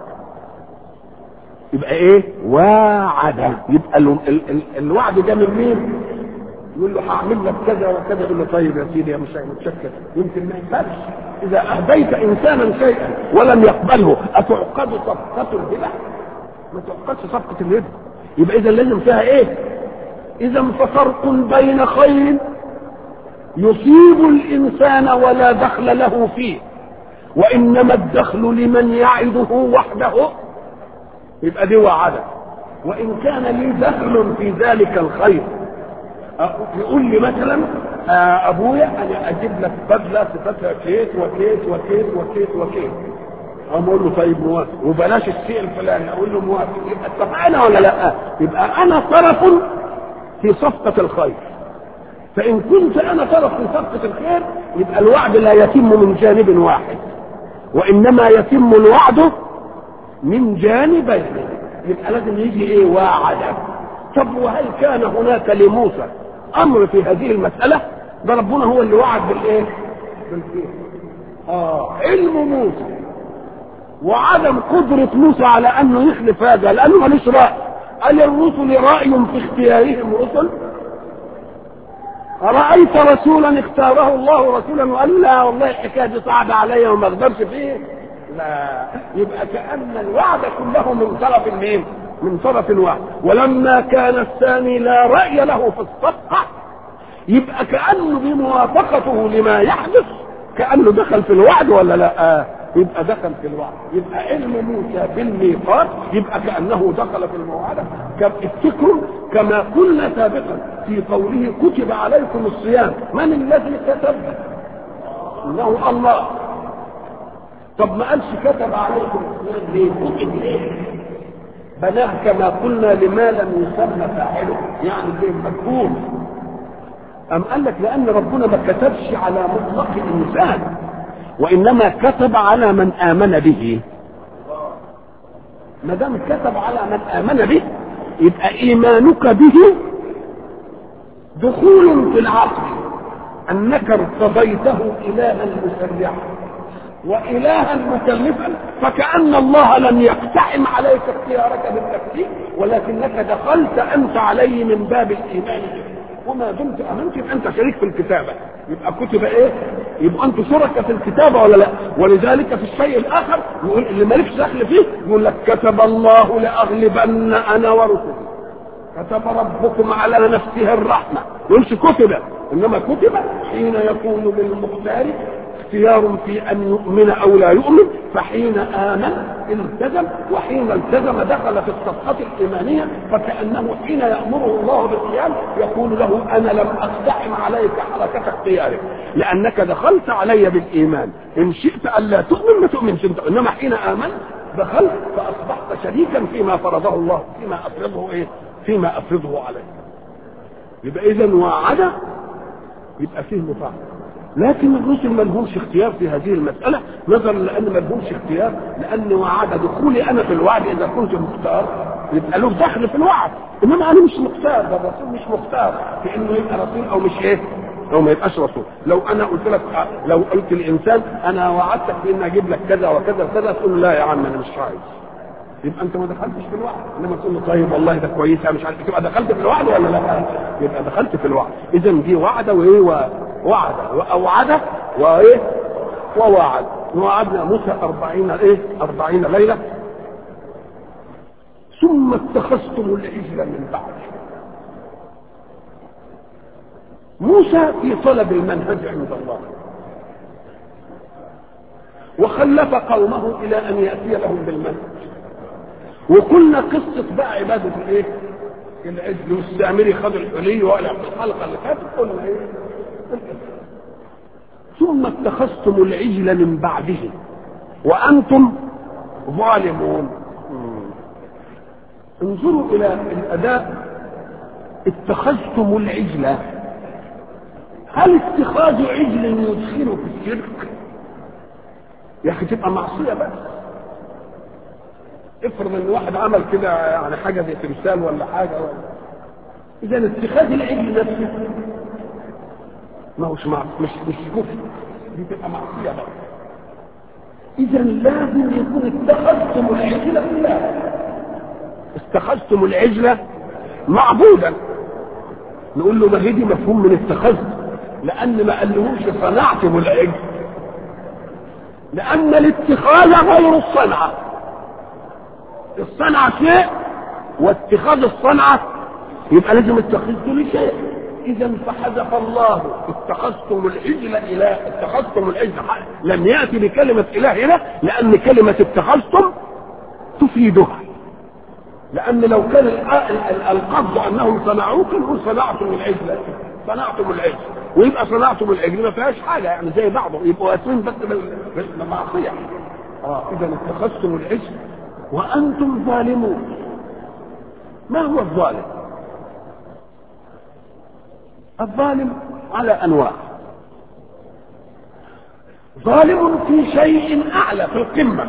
يبقى ايه واعد يبقى ال ال ال الوعد ده من مين يقول له هعمل لك كذا وكذا يقول له طيب يا سيدي يا مش متشكر يمكن ما يقبلش اذا اهديت انسانا شيئا ولم يقبله اتعقد صفقه الهبه ما تعقدش صفقه الهبه يبقى اذا لازم فيها ايه اذا ففرق بين خير يصيب الانسان ولا دخل له فيه وانما الدخل لمن يعده وحده يبقى دي وعده وان كان لي دخل في ذلك الخير يقول لي مثلا آه ابويا انا اجيب لك بدله صفتها كيس وكيس وكيس وكيس وكيس اقول له طيب موافق وبلاش الشيء الفلاني اقول له موافق يبقى اتفقنا ولا لا يبقى انا طرف في صفقة الخير فإن كنت أنا طرف في صفقة الخير يبقى الوعد لا يتم من جانب واحد وإنما يتم الوعد من جانبين يبقى لازم يجي إيه واعد طب وهل كان هناك لموسى أمر في هذه المسألة ده ربنا هو اللي وعد بالإيه بالخير آه علم موسى وعدم قدرة موسى على انه يخلف هذا لانه ملوش رأي قال الرسل رأي في اختيارهم رسل أرأيت رسولا اختاره الله رسولا وقال لا والله الحكاية دي صعبة عليا وما اقدرش فيه لا يبقى كأن الوعد كله من طرف مين؟ من طرف واحد ولما كان الثاني لا رأي له في الصفقة يبقى كأنه بموافقته لما يحدث كأنه دخل في الوعد ولا لا آه. يبقى دخل في الوعد يبقى علم موسى بالميقات يبقى كأنه دخل في الموعدة كم افتكروا كما قلنا سابقا في قوله كتب عليكم الصيام من الذي كتب انه الله طب ما قالش كتب عليكم الصيام ليه كتب ليه بناه كما قلنا لما لم يسمى فاعله يعني ليه مجهول أم قال لك لأن ربنا ما كتبش على مطلق الإنسان وإنما كتب على من آمن به ما دام كتب على من آمن به يبقى إيمانك به دخول في العقل أنك ارتضيته إلها مسرعا وإلها مكلفا فكأن الله لم يقتحم عليك اختيارك بالتكليف ولكنك دخلت أنت عليه من باب الإيمان به وما دمت امنت يبقى انت شريك في الكتابه يبقى كتب ايه يبقى انتوا شركاء في الكتابه ولا لا ولذلك في الشيء الاخر يقول اللي مالكش دخل فيه يقول لك كتب الله لاغلبن انا ورسلي كتب ربكم على نفسه الرحمه يقولش كتب انما كتب حين يكون للمختار اختيار في ان يؤمن او لا يؤمن فحين امن التزم وحين التزم دخل في الصفقه الايمانيه فكانه حين يامره الله بالقيام يقول له انا لم اقتحم عليك حركه اختيارك لانك دخلت علي بالايمان ان شئت الا تؤمن ما تؤمنش انت انما حين امن دخلت فاصبحت شريكا فيما فرضه الله فيما افرضه ايه فيما افرضه عليك يبقى اذا وعد يبقى فيه مطاعه لكن الرسل ما لهمش اختيار في هذه المسألة نظرا لأن ما لهمش اختيار لأن وعد دخولي أنا في الوعد إذا كنت مختار يبقى له دخل في الوعد إنما أنا مش مختار ده الرسول مش مختار في إنه يبقى رسول أو مش إيه أو ما يبقاش رسول لو أنا قلت لك لو قلت لإنسان أنا وعدتك بإن أجيب لك كذا وكذا وكذا تقول له لا يا عم أنا مش عايز يبقى انت ما دخلتش في الوعد انما تقول له طيب والله ده كويس انا مش عارف تبقى دخلت في الوعد ولا لا يبقى دخلت في الوعد اذا دي وعد وايه وعد واوعد وايه ووعد ووعدنا موسى أربعين ايه أربعين ليلة ثم اتخذتم العجل من بعده موسى في طلب المنهج عند الله وخلف قومه الى ان ياتي لهم بالمنهج وقلنا قصة بقى عبادة الايه؟ العجل والسامري خد الحلي وقلع في الحلقة اللي فاتت قلنا ايه؟ ثم اتخذتم العجل من بعده وانتم ظالمون انظروا الى الاداء اتخذتم العجل هل اتخاذ عجل يدخل في الشرك يا اخي تبقى معصيه بس افرض ان واحد عمل كده يعني حاجه زي تمثال ولا حاجه ولا اذا اتخاذ العجل نفسه ما هوش مع... مش مش كفر دي تبقى معصيه بقى اذا لازم يكون اتخذتم العجل لله اتخذتم العجل معبودا نقول له ما هي دي مفهوم من اتخذت لان ما قالهوش صنعتم العجل لان الاتخاذ غير الصنعه الصنعة شيء واتخاذ الصنعة يبقى لازم اتخذت لشيء اذا فحذف الله اتخذتم العجل اله اتخذتم العجل لم ياتي بكلمه اله هنا لان كلمه اتخذتم تفيدها لان لو كان القصد انهم صنعوه كانوا صنعتم العجل صنعتم العجل ويبقى صنعتم العجل ما فيهاش حاجه يعني زي بعضه يبقوا اسمين بس بالمعصيه اه اذا اتخذتم العجل وأنتم ظالمون ما هو الظالم الظالم على أنواع ظالم في شيء أعلى في القمة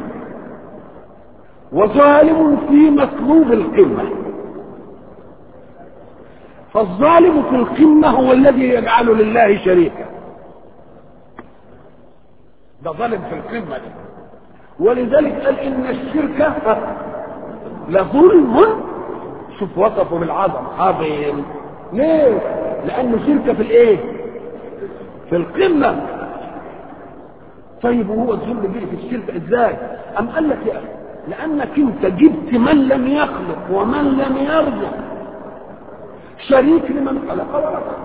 وظالم في مطلوب القمة فالظالم في القمة هو الذي يجعل لله شريكا ده ظالم في القمة ده ولذلك قال ان الشرك لظلم شوف وصفه بالعظم عظيم ليه لانه شركه في الايه في القمه طيب وهو الظلم جه في الشرك ازاي ام قال لك يا اخي لانك انت جبت من لم يخلق ومن لم يرزق شريك لمن خلق ورزق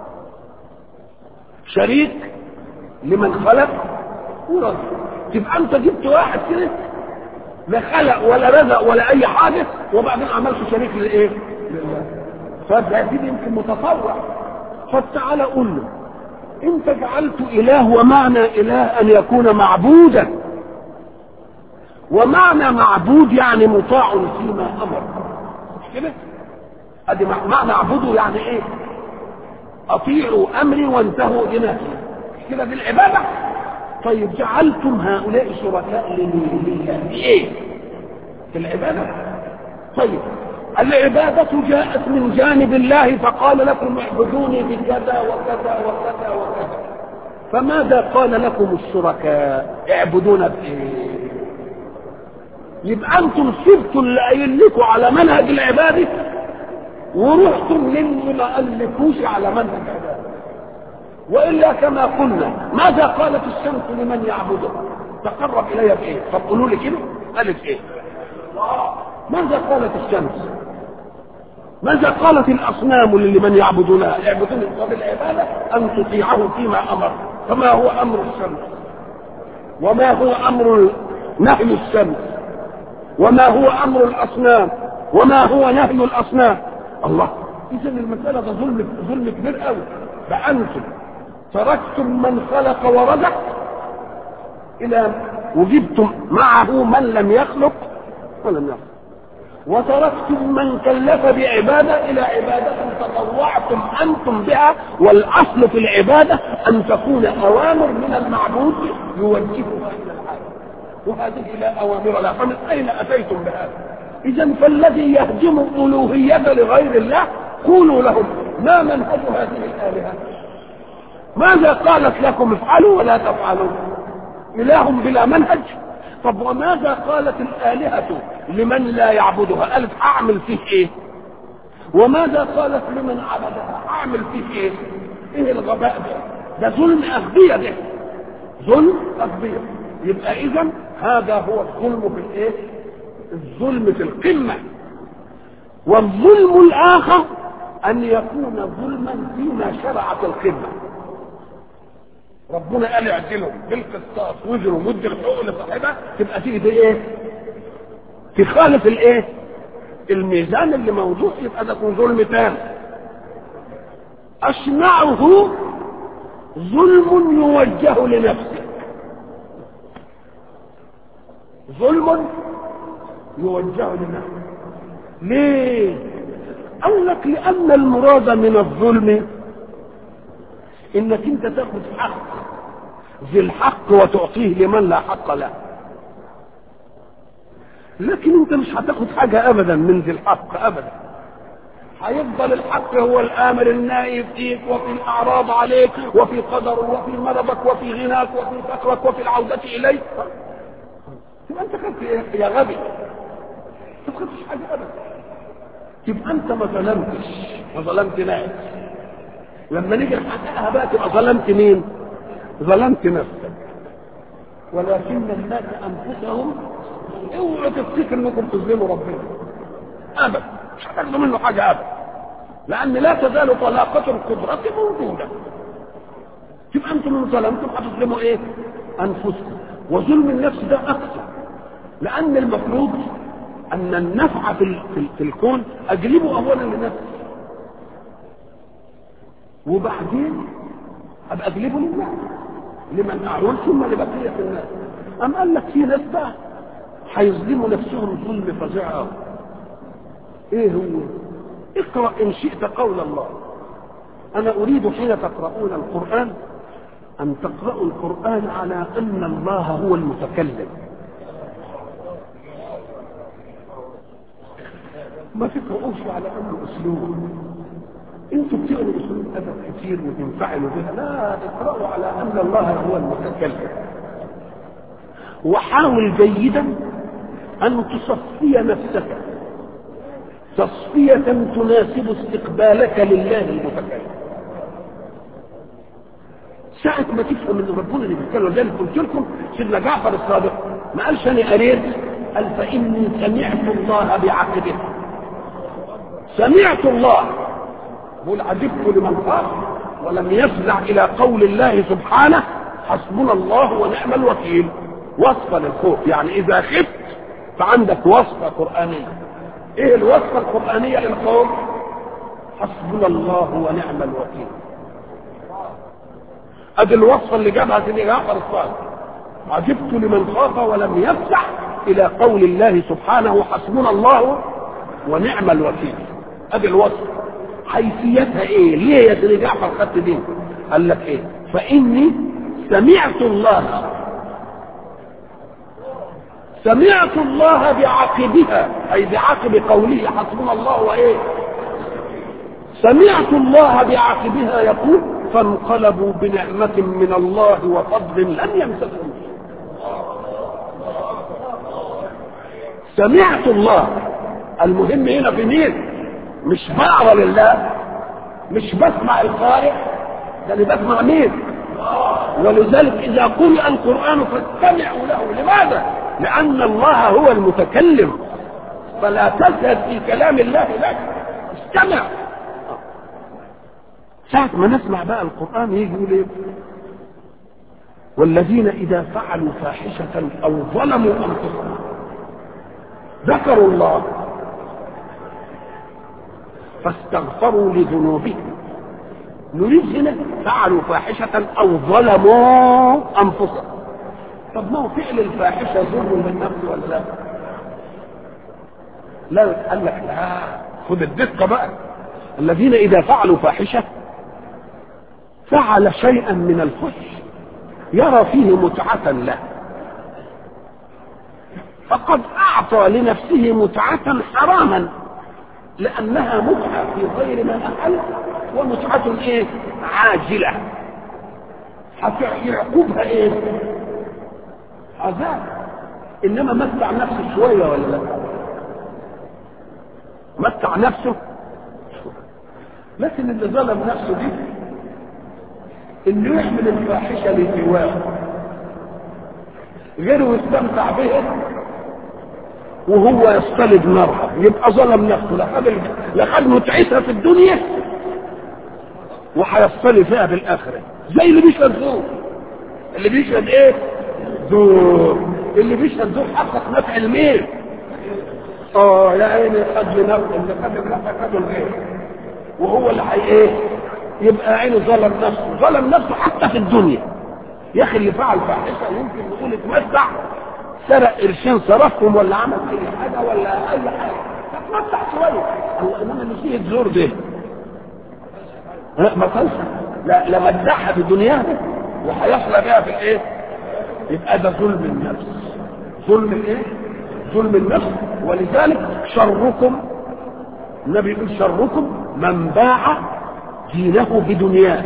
شريك لمن خلق ورزق تبقى انت جبت واحد كده لا خلق ولا رزق ولا اي حاجه وبعدين عملت شريك للايه؟ لله فده دي يمكن متطوع فتعالى قول له انت جعلت اله ومعنى اله ان يكون معبودا ومعنى معبود يعني مطاع فيما امر مش كده ادي معنى اعبده يعني ايه اطيعوا امري وانتهوا الى مش كده دي العباده طيب جعلتم هؤلاء شركاء لله ايه في العباده طيب العبادة جاءت من جانب الله فقال لكم اعبدوني بكذا وكذا وكذا وكذا فماذا قال لكم الشركاء اعبدون بايه يبقى انتم سبتوا اللي قايل لكم على منهج العباده ورحتم للي ما قالكوش على منهج العباده والا كما قلنا ماذا قالت الشمس لمن يعبده تقرب الي بايه فقولوا لي كده قالت ايه ماذا قالت الشمس ماذا قالت الاصنام لمن يعبدونها يعبدون بالعباده ان تطيعه فيما امر فما هو امر الشمس وما هو امر نهي الشمس وما هو امر الاصنام وما هو نهي الاصنام الله اذا المساله ده ظلم ظلم كبير قوي فانتم تركتم من خلق ورزق الى وجبتم معه من لم يخلق ولم يخلق وتركتم من كلف بعبادة إلى عبادة تطوعتم أنتم بها والأصل في العبادة أن تكون أوامر من المعبود يوجهها إلى العالم وهذه لا أوامر لا فمن أين أتيتم بهذا إذا فالذي يهدم الألوهية لغير الله قولوا لهم ما منهج هذه الآلهة ماذا قالت لكم افعلوا ولا تفعلوا إله بلا منهج طب وماذا قالت الآلهة لمن لا يعبدها قالت أعمل فيه إيه وماذا قالت لمن عبدها أعمل فيه إيه إيه الغباء ده ده ظلم أغبية ده ظلم أغبية يبقى إذا هذا هو الظلم في الإيه الظلم في القمة والظلم الآخر أن يكون ظلما فيما شرعت القمة ربنا قال اعدلوا بالقسطاس وزنوا مد الحقوق لصاحبها تبقى تيجي دي ايه؟ تخالف الايه؟ الميزان اللي موجود يبقى ده يكون ظلم تام أشنعه ظلم يوجه لنفسه ظلم يوجه لنفسه ليه؟ قال لك لأن المراد من الظلم انك انت تاخذ حق ذي الحق وتعطيه لمن لا حق له لكن انت مش هتاخد حاجة ابدا من ذي الحق ابدا هيفضل الحق هو الامر النائي فيك وفي الاعراض عليك وفي قدر وفي مرضك وفي غناك وفي فقرك وفي العودة اليك تبقى انت خدت ايه يا غبي ما خدتش حاجة ابدا تبقى انت ما ظلمتش ما ظلمت ناس لما نيجي نحققها بقى تبقى ظلمت مين؟ ظلمت نفسك ولكن الناس انفسهم اوعوا تفتكر انكم تظلموا ربنا ابدا مش هتاخدوا منه حاجه ابدا لان لا تزال طلاقه القدره موجوده تبقى انتم من ظلمتم هتظلموا ايه؟ انفسكم وظلم النفس ده اكثر لان المفروض ان النفع في, في, في الكون اجلبه اولا لنفسي وبعدين ابقى اجلبه لله لمن اعول ثم لبقيه الناس ام قال لك في ناس بقى هيظلموا نفسهم ظلم فظيع قوي ايه هو اقرا ان شئت قول الله انا اريد حين تقرؤون القران ان تقرأوا القران على ان الله هو المتكلم ما تقرؤوش على انه اسلوب انتوا بتقروا اسلوب ادب كتير وتنفعلوا بها لا اقرأوا على ان الله هو المتكلم وحاول جيدا أن تصفي نفسك تصفية تناسب استقبالك لله المتكلم ساعة ما تفهم ان ربنا اللي بيتكلم ذلك قلت لكم سيدنا جعفر الصادق ما قالش انا قريت قال فاني سمعت الله بعقبه سمعت الله قل عجبت لمن خاف ولم يفزع الى قول الله سبحانه حسبنا الله ونعم الوكيل وصفة للخوف يعني اذا خفت فعندك وصفة قرآنية ايه الوصفة القرآنية للخوف حسبنا الله ونعم الوكيل ادي الوصفة اللي جابها سيدنا جعفر الصادق عجبت لمن خاف ولم يفزع الى قول الله سبحانه حسبنا الله ونعم الوكيل ادي الوصفة حيثيتها ايه ليه يا سيدنا جعفر خدت دي قال لك ايه فاني سمعت الله سمعت الله بعقبها اي بعقب قوله حسبنا الله وايه سمعت الله بعقبها يقول فانقلبوا بنعمة من الله وفضل لم يمسسهم سمعت الله المهم هنا في مين مش بقرا لله مش بسمع القارئ ده اللي بسمع مين ولذلك اذا قرئ القران فاستمعوا له لماذا لان الله هو المتكلم فلا تزهد في كلام الله لك استمع ساعة ما نسمع بقى القرآن يجي يقول ايه والذين إذا فعلوا فاحشة أو ظلموا أنفسهم ذكروا الله فاستغفروا لذنوبهم نريد هنا فعلوا فاحشة أو ظلموا أنفسهم طب ما هو فعل الفاحشة ظلم للنفس ولا لا؟ لا قال لك لا خد الدقة بقى الذين إذا فعلوا فاحشة فعل شيئا من الفحش يرى فيه متعة له فقد أعطى لنفسه متعة حراما لأنها متعة في غير ما أحل ومتعة إيه؟ عاجلة يعقوبها إيه؟ عذاب إنما متع نفسه شوية ولا لا؟ متع نفسه لكن اللي ظلم نفسه دي انه يحمل الفاحشه لسواه غيره يستمتع بها وهو يصطلب نارها يبقى ظلم نفسه لا خد لا خد متعتها في الدنيا وهيصطلب فيها بالاخره زي اللي بيشهد زور اللي بيشهد ايه؟ زور اللي بيشهد زور حقق نفع الميل اه يا عيني خد لنفسه اللي خد لنفسه خده الغير وهو اللي حي ايه يبقى عينه ظلم نفسه ظلم نفسه حتى في الدنيا يا اخي اللي فعل فاحشه يمكن نقول اتمتع سرق قرشين صرفهم ولا عمل اي حاجه ولا اي حاجه اتمتع شويه هو انما اللي فيه الزور ده ما كانش لا لا مدحها في دنياها وهيصلى بها في الايه؟ يبقى ده ظلم النفس ظلم الايه؟ ظلم النفس ولذلك شركم النبي يقول شركم من باع دينه بدنياه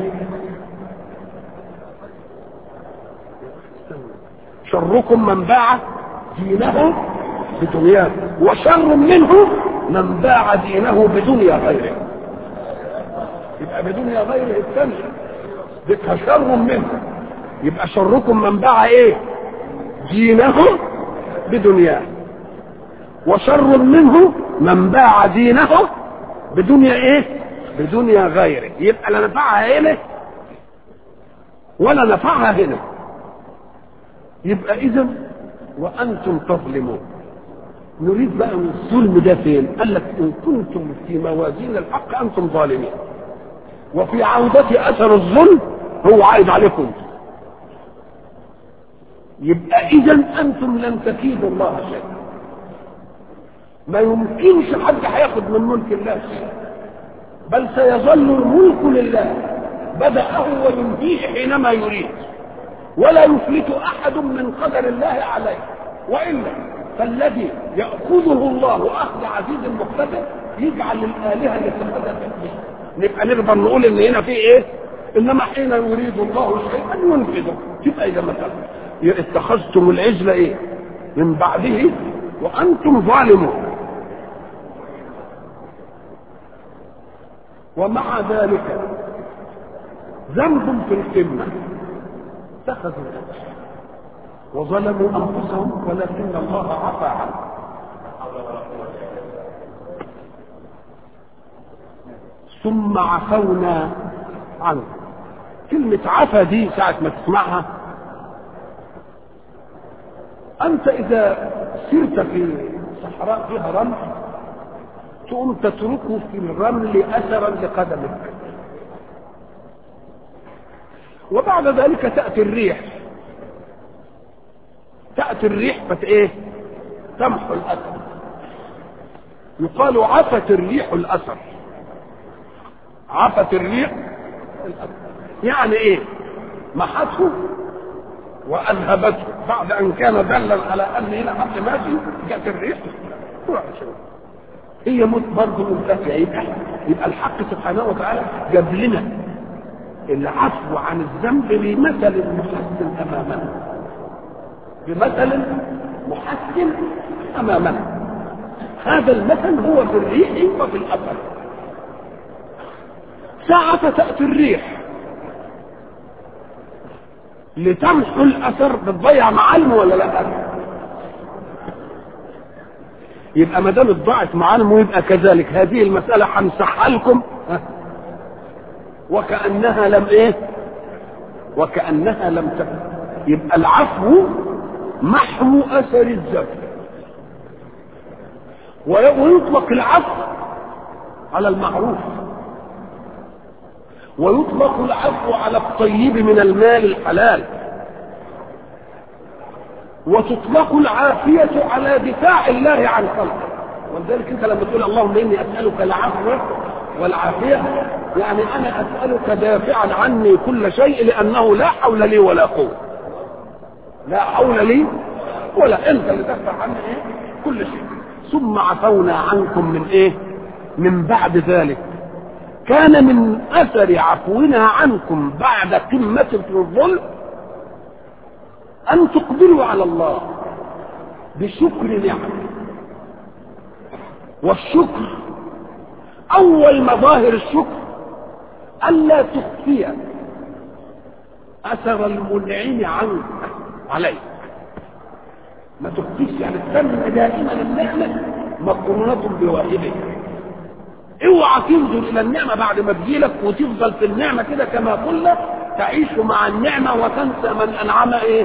شركم من باع دينه بدنياه وشر منه من باع دينه بدنيا غيره يبقى بدنيا غيره الثانية يبقى شر منه يبقى شركم من باع ايه دينه بدنياه وشر منه من باع دينه بدنيا ايه بدنيا غيره يبقى لا نفعها هنا ولا نفعها هنا يبقى اذا وانتم تظلمون نريد بقى من الظلم ده فين قال لك ان كنتم في موازين الحق انتم ظالمين وفي عودة اثر الظلم هو عائد عليكم يبقى اذا انتم لن تكيدوا الله شيئا ما يمكنش حد هياخد من ملك الله شيئا بل سيظل الملك لله بدأه وينهيه حينما يريد ولا يفلت أحد من قدر الله عليه وإلا فالذي يأخذه الله أخذ عزيز مقتدر يجعل الآلهة يتخذها نبقى نقدر نقول إن هنا في إيه؟ إنما حين يريد الله شيئا ينفذه تبقى إذا مثلا اتخذتم العجل ايه من بعده وانتم ظالمون ومع ذلك ذنب في القمه اتخذوا العجل وظلموا انفسهم ولكن الله عفى عنهم ثم عفونا عنه كلمة عفا دي ساعة ما تسمعها أنت إذا سرت في صحراء فيها رمل تقوم تتركه في الرمل أثرا لقدمك وبعد ذلك تأتي الريح تأتي الريح فت إيه؟ تمحو الأثر يقال عفت الريح الأثر عفت الريح الأثر يعني ايه محته واذهبته بعد ان كان دلا على ان هنا حد ماشي جت الريح هي موت برضه منتفعه يبقى يبقى الحق سبحانه وتعالى جاب لنا العفو عن الذنب بمثل محسن امامنا بمثل محسن امامنا هذا المثل هو في الريح وفي الاثر ساعة تأتي الريح لتمحو الاثر بتضيع معالمه ولا لا يبقى ما دام ضاعت معالمه يبقى كذلك هذه المساله هنصحها لكم وكانها لم ايه وكانها لم تكن يبقى العفو محو اثر الذنب ويطلق العفو على المعروف ويطلق العفو على الطيب من المال الحلال وتطلق العافية على دفاع الله عن خلقه ولذلك انت لما تقول اللهم اني اسألك العفو والعافية يعني انا اسألك دافعا عني كل شيء لانه لا حول لي ولا قوة لا حول لي ولا انت اللي تدفع عني ايه كل شيء ثم عفونا عنكم من ايه من بعد ذلك كان من اثر عفونا عنكم بعد قمة في الظلم ان تقبلوا على الله بشكر نعمه والشكر اول مظاهر الشكر الا تخفي اثر المنعم عنك عليك ما تخفيش يعني تسمى دائما النعمه مقرونه بواحده اوعى تنظر الى النعمه بعد ما تجيلك وتفضل في النعمه كده كما قلنا تعيش مع النعمه وتنسى من انعم ايه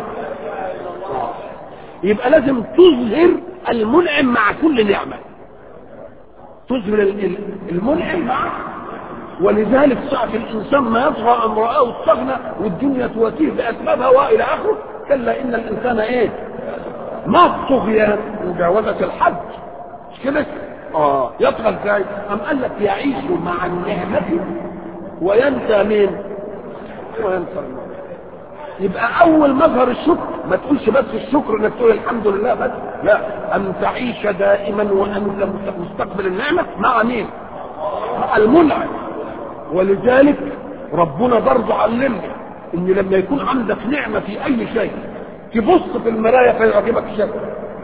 يبقى لازم تظهر المنعم مع كل نعمه تظهر المنعم معه ولذلك ساعة الإنسان ما يطغى أن رآه استغنى والدنيا تواتيه بأسبابها وإلى آخره كلا إن الإنسان إيه؟ ما الطغيان مجاوزة الحد مش كده؟ اه يطغى ازاي؟ أم قال لك يعيش مع النعمة وينسى مين؟ وينسى الموت يبقى أول مظهر الشكر ما تقولش بس الشكر إنك تقول الحمد لله بس لا أن تعيش دائما وأنت مستقبل النعمة مع مين؟ مع المنعم ولذلك ربنا برضه علمنا ان لما يكون عندك نعمه في اي شيء تبص في المرايه فيعجبك شكل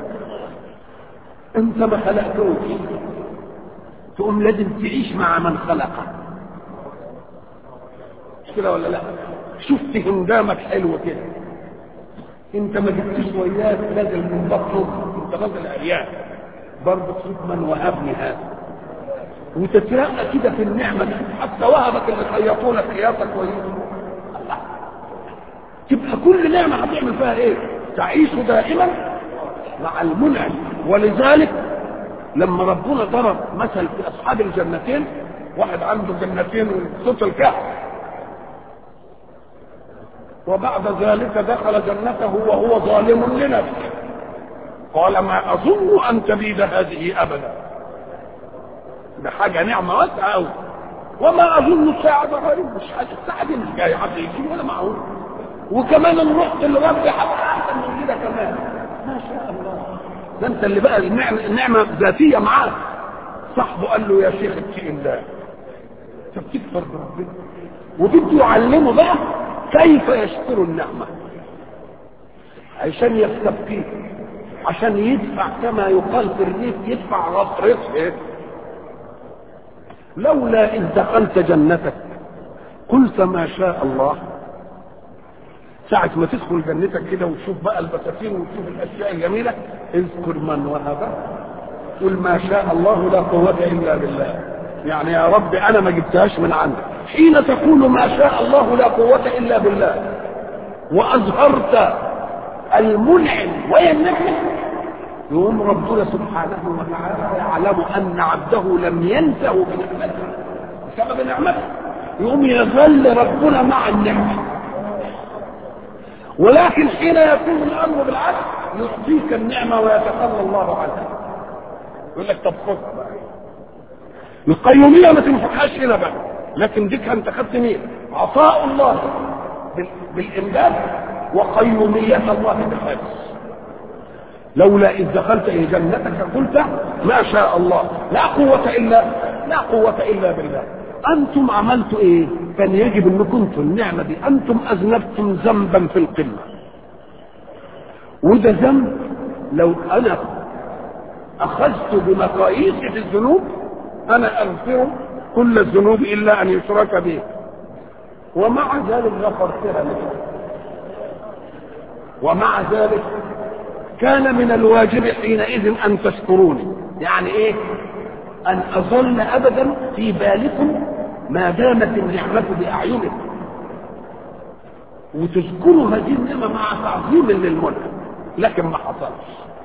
انت ما خلقتوش تقوم لازم تعيش مع من خلقه مش كده ولا لا شفت هندامك حلو كده انت ما جبتش وياك نازل من بطنه انت نازل عريان برضه تشوف من وهبني هذا وتترقى كده في النعمة حتى وهبك اللي خيطوا لك خياطة كويسة تبقى كل نعمة هتعمل فيها ايه؟ تعيش دائما مع المنعم ولذلك لما ربنا ضرب مثل في اصحاب الجنتين واحد عنده جنتين وصوت الكهف وبعد ذلك دخل جنته وهو ظالم لنفسه قال ما اظن ان تبيد هذه ابدا ده حاجة نعمة واسعة أوي وما أظن الساعة ده غريب مش حاجة الساعة دي مش جاي حد يجي ولا معقول وكمان إن رحت لربي حتى أحسن من كده كمان ما شاء الله ده أنت اللي بقى النعمة, النعمة ذاتية معاك صاحبه قال له يا شيخ اتقي الله أنت بتكفر بربنا وبده يعلمه بقى كيف يشكر النعمة عشان يستبقيه عشان يدفع كما يقال في الريف يدفع غطرته لولا إذ دخلت جنتك قلت ما شاء الله ساعة ما تدخل جنتك كده وتشوف بقى البساتين وتشوف الأشياء الجميلة اذكر من وهب قل ما شاء الله لا قوة إلا بالله يعني يا رب أنا ما جبتهاش من عندك حين تقول ما شاء الله لا قوة إلا بالله وأظهرت المنعم ويمنعه يقوم ربنا سبحانه وتعالى يعلم أن عبده لم ينسه بنعمته بسبب نعمته يقوم يظل ربنا مع النعمة ولكن حين يكون الأمر بالعكس يعطيك النعمة ويتخلى الله عنها يقول لك طب خذ القيومية ما تنفعهاش هنا بقى لكن ديك انت خدت مين عطاء الله بال- بالإمداد وقيومية الله بالحفظ لولا إذ دخلت إلى جنتك قلت ما شاء الله لا قوة إلا لا قوة إلا بالله أنتم عملتوا إيه كان يجب أن كنتم النعمة دي أنتم أذنبتم ذنبا في القمة وده ذنب لو أنا أخذت بمقاييس في الذنوب أنا أغفر كل الذنوب إلا أن يشرك به ومع ذلك غفرتها لك ومع ذلك كان من الواجب حينئذ ان تشكروني يعني ايه ان اظل ابدا في بالكم ما دامت النعمه باعينكم وتذكروا هذه النعمه مع تعظيم للمنعم لكن ما حصلش